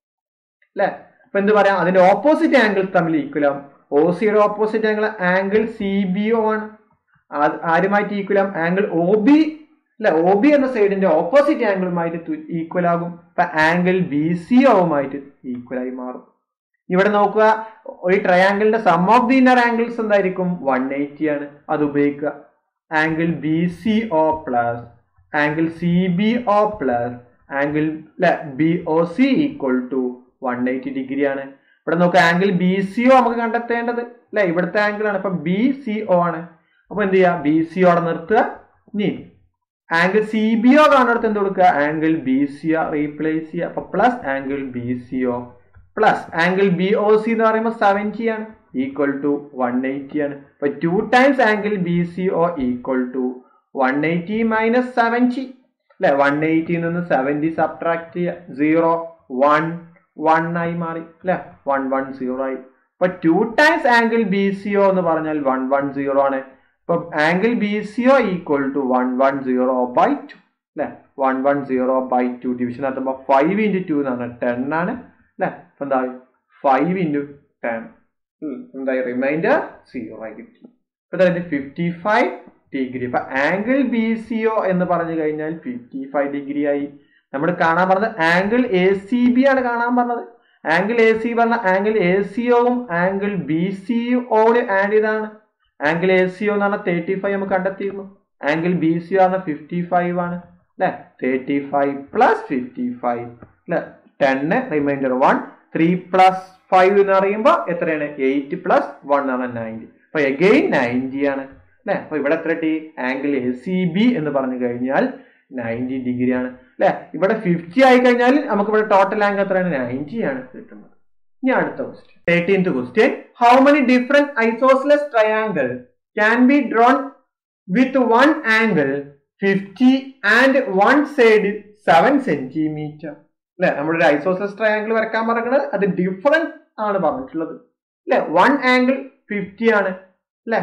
[SPEAKER 1] അല്ലെ അപ്പൊ എന്ത് പറയാം അതിന്റെ ഓപ്പോസിറ്റ് ആംഗിൾസ് തമ്മിൽ ഈക്വൽ ആവും ഒ സിയുടെ opposite angle angle C B O ആണ് ആരുമായിട്ട് ഈക്വൽ ആവും ആംഗിൾ ഒ ബി അല്ലെ ഒ ബി എന്ന സൈഡിന്റെ ഓപ്പോസിറ്റ് ആംഗിളുമായിട്ട് ഈക്വൽ ആകും അപ്പൊ ആംഗിൾ ബി സി ഒവുമായിട്ട് ഈക്വൽ ആയി മാറും ഇവിടെ നോക്കുക ഈ ട്രയാങ്കിളിന്റെ sum of the inner angles എന്തായിരിക്കും വൺ എയ്റ്റി ആണ് അത് ഉപയോഗിക്കുക angle B C O plus angle C B O plus angle B O C equal to one eighty degree ആണ് ഇവിടെ നോക്കുക ആംഗിൾ ബി സി ഒ നമുക്ക് കണ്ടെത്തേണ്ടത് അല്ലെ ഇവിടുത്തെ ആംഗിൾ ആണ് അപ്പൊ ബി സി ഒ ആണ് അപ്പൊ എന്ത് ചെയ്യുക ബി സി ഒ നിർത്തുക ഇനി ആംഗിൾ സി ബി ഒ കാണുന്നിടത്ത് എന്ത് കൊടുക്കുക angle B C O replace ചെയ്യുക അപ്പൊ plus angle B C O plus angle B O C എന്ന് പറയുമ്പോൾ സെവൻറ്റി ആണ് ഈക്വൽ ടു വൺ എയ്റ്റി ആണ് അപ്പൊ two times angle B C O equal to one eighty minus seventy അല്ലെ one എയ്റ്റിയിൽ നിന്ന് സെവൻറ്റി സബ്ട്രാക്ട് ചെയ്യുക സീറോ വൺ വൺ ആയി മാറി അല്ലെ വൺ വൺ സീറോ ആയി അപ്പൊ two times angle B C O എന്ന് പറഞ്ഞാൽ വൺ വൺ സീറോ ആണ് ഇപ്പൊ angle B C O equal to one one zero by two അല്ലെ one one zero by two division നടത്തുമ്പോൾ ഫൈവ് ഇൻറ്റു ടു എന്ന് പറഞ്ഞാൽ ടെൻ ആണ് അല്ലെ അപ്പൊ എന്താ ഫൈവ് ഇൻറ്റു ടെൻ എന്തായി റിമൈൻഡർ സീറോ ആയി കിട്ടി അപ്പൊ ഫിഫ്റ്റി ഫൈവ് ഡിഗ്രി അപ്പൊ ആംഗിൾ ബി സി ഒ എന്ന് പറഞ്ഞു കഴിഞ്ഞാൽ ഫിഫ്റ്റി ഫൈവ് ഡിഗ്രി ആയി നമ്മൾ കാണാൻ പറഞ്ഞത് ആംഗിൾ എ സി ബി ആണ് കാണാൻ പറഞ്ഞത് ആംഗിൾ എ സി പറഞ്ഞ ആംഗിൾ എ സി ഒവും ആംഗിൾ ബി സി ഒയും ആഡ് ചെയ്താണ് ആംഗിൾ എ സി ഒ എന്ന് പറഞ്ഞാൽ തേർട്ടി ഫൈവ് നമുക്ക് കണ്ടെത്തിയിരുന്നു ആംഗിൾ ബി സി ഒ പറഞ്ഞാൽ ഫിഫ്റ്റി ഫൈവ് ആണ് അല്ലെ thirty five plus fifty five അല്ലെ ടെന്ന് remainder one three plus five എന്ന് പറയുമ്പോൾ എത്രയാണ് എയ്റ്റ് പ്ലസ് വൺ ആണ് നയൻറ്റി അപ്പൊ എഗെയിൻ നയൻറ്റി ആണ് അല്ലെ അപ്പൊ ഇവിടെ എത്ര ടി ആംഗിൾ എ സി ബി എന്ന് പറഞ്ഞു കഴിഞ്ഞാൽ നയൻറ്റി ഡിഗ്രി ആണ് അല്ലെ ഇവിടെ ഫിഫ്റ്റി ആയി കഴിഞ്ഞാൽ നമുക്ക് ഇവിടെ ടോട്ടൽ ആംഗിൾ എത്രയാണ് നയൻറ്റി ആണ് കിട്ടുന്നത് ഇനി അടുത്ത question thirteenth question how many different isosceles triangle can be drawn with one angle fifty and one side seven centimetre അല്ലെ നമ്മുടെ ഒരു ഐസോസ്ലെസ് ട്രയാങ്കിൾ വരക്കാൻ പറയുന്നത് അത് ഡിഫറെന്റ് ആണ് പറഞ്ഞിട്ടുള്ളത് അല്ലെ വൺ ആംഗിൾ ഫിഫ്റ്റി ആണ് അല്ലെ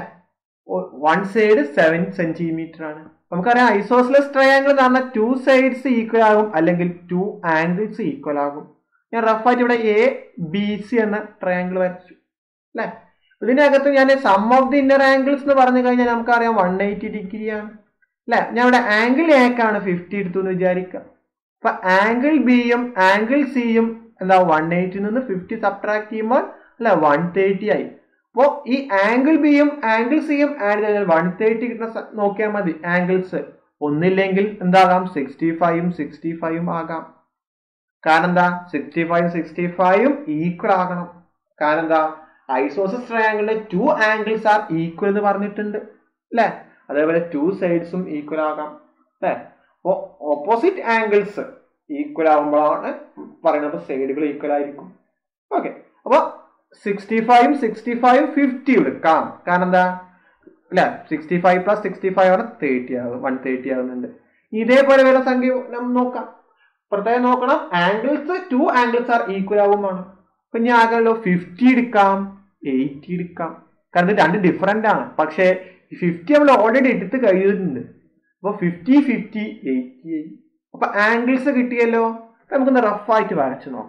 [SPEAKER 1] വൺ സൈഡ് സെവൻ സെന്റിമീറ്റർ ആണ് നമുക്കറിയാം ഐസോസ്ലെസ് ട്രയാങ്കിൾ എന്ന് പറഞ്ഞാൽ ടു സൈഡ്സ് ഈക്വൽ ആകും അല്ലെങ്കിൽ ടു ആംഗിൾസ് ഈക്വൽ ആകും ഞാൻ റഫായിട്ട് ഇവിടെ എ ബി സി എന്ന ട്രയാങ്കിൾ വരച്ചു അല്ലെ ഇതിനകത്ത് ഞാൻ sum of the inner angles എന്ന് പറഞ്ഞു കഴിഞ്ഞാൽ നമുക്കറിയാം വൺ എയ്റ്റി ഡിഗ്രി ആണ് അല്ലെ ഞാൻ ഇവിടെ ആംഗിൾ എക്കാണ് ഫിഫ്റ്റി എടുത്തു എന്ന് വിചാരിക്കാം അപ്പൊ ആംഗിൾ ബിയും ആംഗിൾ സിയും എന്താ വൺ എയ്റ്റി നിന്ന് ഫിഫ്റ്റി സബ്ട്രാക്ട് ചെയ്യുമ്പോൾ അല്ലെ വൺ തേർട്ടി ആയി അപ്പോ ഈ ആംഗിൾ ബിയും ആംഗിൾ സിയും ആഡ് ചെയ്താൽ വൺ തേർട്ടി കിട്ടുന്ന നോക്കിയാൽ മതി ആംഗിൾസ് ഒന്നില്ലെങ്കിൽ എന്താകാം സിക്സ്റ്റി ഫൈവും സിക്സ്റ്റി ഫൈവും ആകാം കാരണം എന്താ സിക്സ്റ്റി ഫൈവ് സിക്സ്റ്റി ഫൈവും ഈക്വൽ ആകണം കാരണം എന്താ ഐസോസസ് ട്രയാങ്കിളിന്റെ ടു ആംഗിൾസ് ആർ ഈക്വൽ എന്ന് പറഞ്ഞിട്ടുണ്ട് അല്ലെ അതേപോലെ ടു സൈഡ്സും ഈക്വൽ ആകാം അല്ലെ അപ്പോ ഓപ്പോസിറ്റ് ആംഗിൾസ് ഈക്വൽ ആകുമ്പോഴാണ് പറയുന്നത് സൈഡുകൾ ഈക്വൽ ആയിരിക്കും ഓക്കെ അപ്പൊ sixty five sixty five fifty എടുക്കാം കാരണം എന്താ അല്ലെ sixty five plus sixty five ആണ് തേർട്ടി ആകും വൺ തേർട്ടി ആകുന്നുണ്ട് ഇതേപോലെ വരെ സംഖ്യ നമ്മൾ നോക്കാം പ്രത്യേകം നോക്കണം angles two angles are equal ആകുമാണ് അപ്പൊ ഞാൻ ആകെല്ലോ ഫിഫ്റ്റി എടുക്കാം എയ്റ്റി എടുക്കാം കാരണം ഇത് രണ്ട് ഡിഫറെന്റ് ആണ് പക്ഷേ ഫിഫ്റ്റി നമ്മൾ ഓൾറെഡി എടുത്ത് കഴിഞ്ഞിട്ടുണ്ട് അപ്പൊ ഫിഫ്റ്റി ഫിഫ്റ്റി എയ്റ്റി അപ്പൊ ആംഗിൾസ് കിട്ടിയല്ലോ നമുക്കൊന്ന് റഫായിട്ട് വരച്ച് നോക്കാം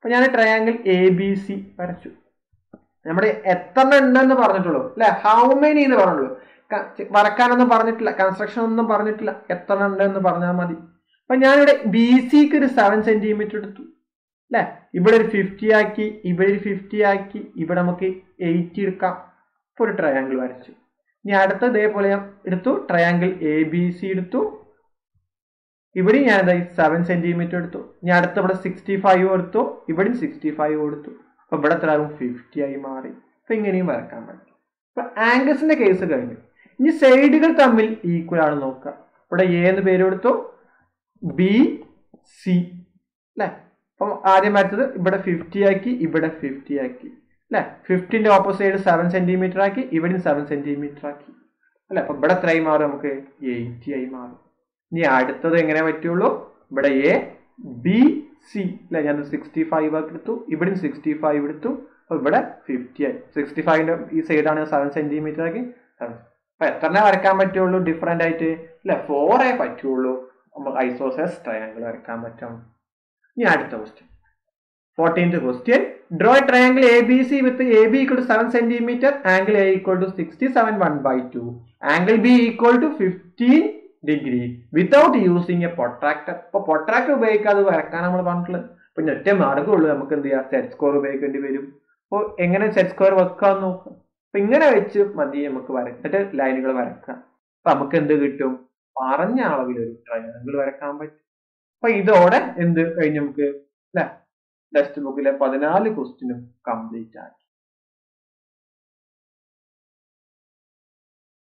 [SPEAKER 1] അപ്പൊ ഞാൻ ട്രയാങ്കിൾ എ ബി സി വരച്ചു നമ്മുടെ എത്ര ഉണ്ടെന്ന് പറഞ്ഞിട്ടുള്ളൂ അല്ലെ ഹൗ മെനി എന്ന് പറഞ്ഞുള്ളൂ ക- വരക്കാനൊന്നും പറഞ്ഞിട്ടില്ല കൺസ്ട്രക്ഷൻ ഒന്നും പറഞ്ഞിട്ടില്ല എത്ര ഉണ്ടെന്ന് പറഞ്ഞാൽ മതി അപ്പൊ ഞാനിവിടെ ബി സിക്ക് ഒരു സെവൻ സെന്റിമീറ്റർ എടുത്തു അല്ലെ ഇവിടെ ഒരു ഫിഫ്റ്റി ആക്കി ഇവിടെ ഒരു ഫിഫ്റ്റി ആക്കി ഇവിടെ നമുക്ക് എയ്റ്റി എടുക്കാം ഇപ്പൊ ഒരു ട്രയാങ്കിൾ വരച്ചു ഇനി അടുത്ത ഇതേപോലെ ഞാൻ എടുത്തു ട്രയാങ്കിൾ എ ബി സി എടുത്തു ഇവിടെ ഞാൻ എന്താ സെവൻ സെന്റിമീറ്റർ എടുത്തു ഞാൻ അടുത്ത ഇവിടെ സിക്സ്റ്റി ഫൈവ് എടുത്തു ഇവിടെയും സിക്സ്റ്റി ഫൈവ് കൊടുത്തു അപ്പൊ ഇവിടെ എത്ര ആകും ഫിഫ്റ്റി ആയി മാറി അപ്പൊ ഇങ്ങനെയും വരക്കാൻ പറ്റും അപ്പൊ ആംഗിൾസിന്റെ കേസ് കഴിഞ്ഞു ഇനി സൈഡുകൾ തമ്മിൽ ഈക്വൽ ആണ് നോക്കുക ഇവിടെ എ എന്ന് പേര് കൊടുത്തു ബി സി അല്ലെ അപ്പം ആദ്യം വരച്ചത് ഇവിടെ ഫിഫ്റ്റി ആക്കി ഇവിടെ ഫിഫ്റ്റി ആക്കി അല്ലെ ഫിഫ്റ്റിന്റെ ഓപ്പോസിറ്റ് സെവൻ സെന്റിമീറ്റർ ആക്കി ഇവിടെയും സെവൻ സെന്റിമീറ്റർ ആക്കി അല്ലെ അപ്പൊ ഇവിടെ എത്രയായി മാറും നമുക്ക് എയ്റ്റി ആയി മാറും ഇനി അടുത്തത് എങ്ങനെ പറ്റുള്ളൂ ഇവിടെ എ ബി സി അല്ലെ ഞാൻ സിക്സ്റ്റി ഫൈവ് എടുത്തു ഇവിടെയും സിക്സ്റ്റി ഫൈവ് എടുത്തു അപ്പൊ ഇവിടെ ഫിഫ്റ്റി ആയി സിക്സ്റ്റി ഫൈവിന്റെ ഈ സൈഡാണ് സെവൻ സെന്റിമീറ്റർ ആക്കി seven. അപ്പൊ എത്രണ്ണേ വരക്കാൻ പറ്റുള്ളൂ ഡിഫറെന്റ് ആയിട്ട് അല്ലെ ഫോറേ പറ്റുള്ളൂ നമുക്ക് ഐസോസെസ് ട്രയാങ്കിൾ വരക്കാൻ പറ്റും ഇനി അടുത്ത question fourteenth question draw triangle A B C with A B equal to seven centimetre angle A equal to sixty seven one by two angle B equal to fifteen degree without using a protractor അപ്പൊ protractor ഉപയോഗിക്കാതെ വരക്കാൻ നമ്മൾ പറഞ്ഞിട്ടുള്ളത് അപ്പൊ ഇനി ഒറ്റ മാർഗ്ഗമുള്ളൂ നമുക്ക് എന്ത് ചെയ്യാം സെറ്റ് സ്കോർ ഉപയോഗിക്കേണ്ടി വരും അപ്പോൾ എങ്ങനെ സെറ്റ് സ്കോർ വെക്കാൻ നോക്കാം അപ്പൊ ഇങ്ങനെ വെച്ച് മതി നമുക്ക് വരച്ചിട്ട് ലൈനുകൾ വരക്കാം അപ്പൊ നമുക്ക് എന്ത് കിട്ടും പറഞ്ഞ അളവിൽ ഒരു ട്രയാങ്കിൾ വരക്കാൻ പറ്റും അപ്പൊ ഇതോടെ എന്ത് കഴിഞ്ഞ് നമുക്ക് അല്ലെ ടെക്സ്റ്റ് ബുക്കിലെ പതിനാല് ക്വസ്റ്റിനും കംപ്ലീറ്റ് ആക്കി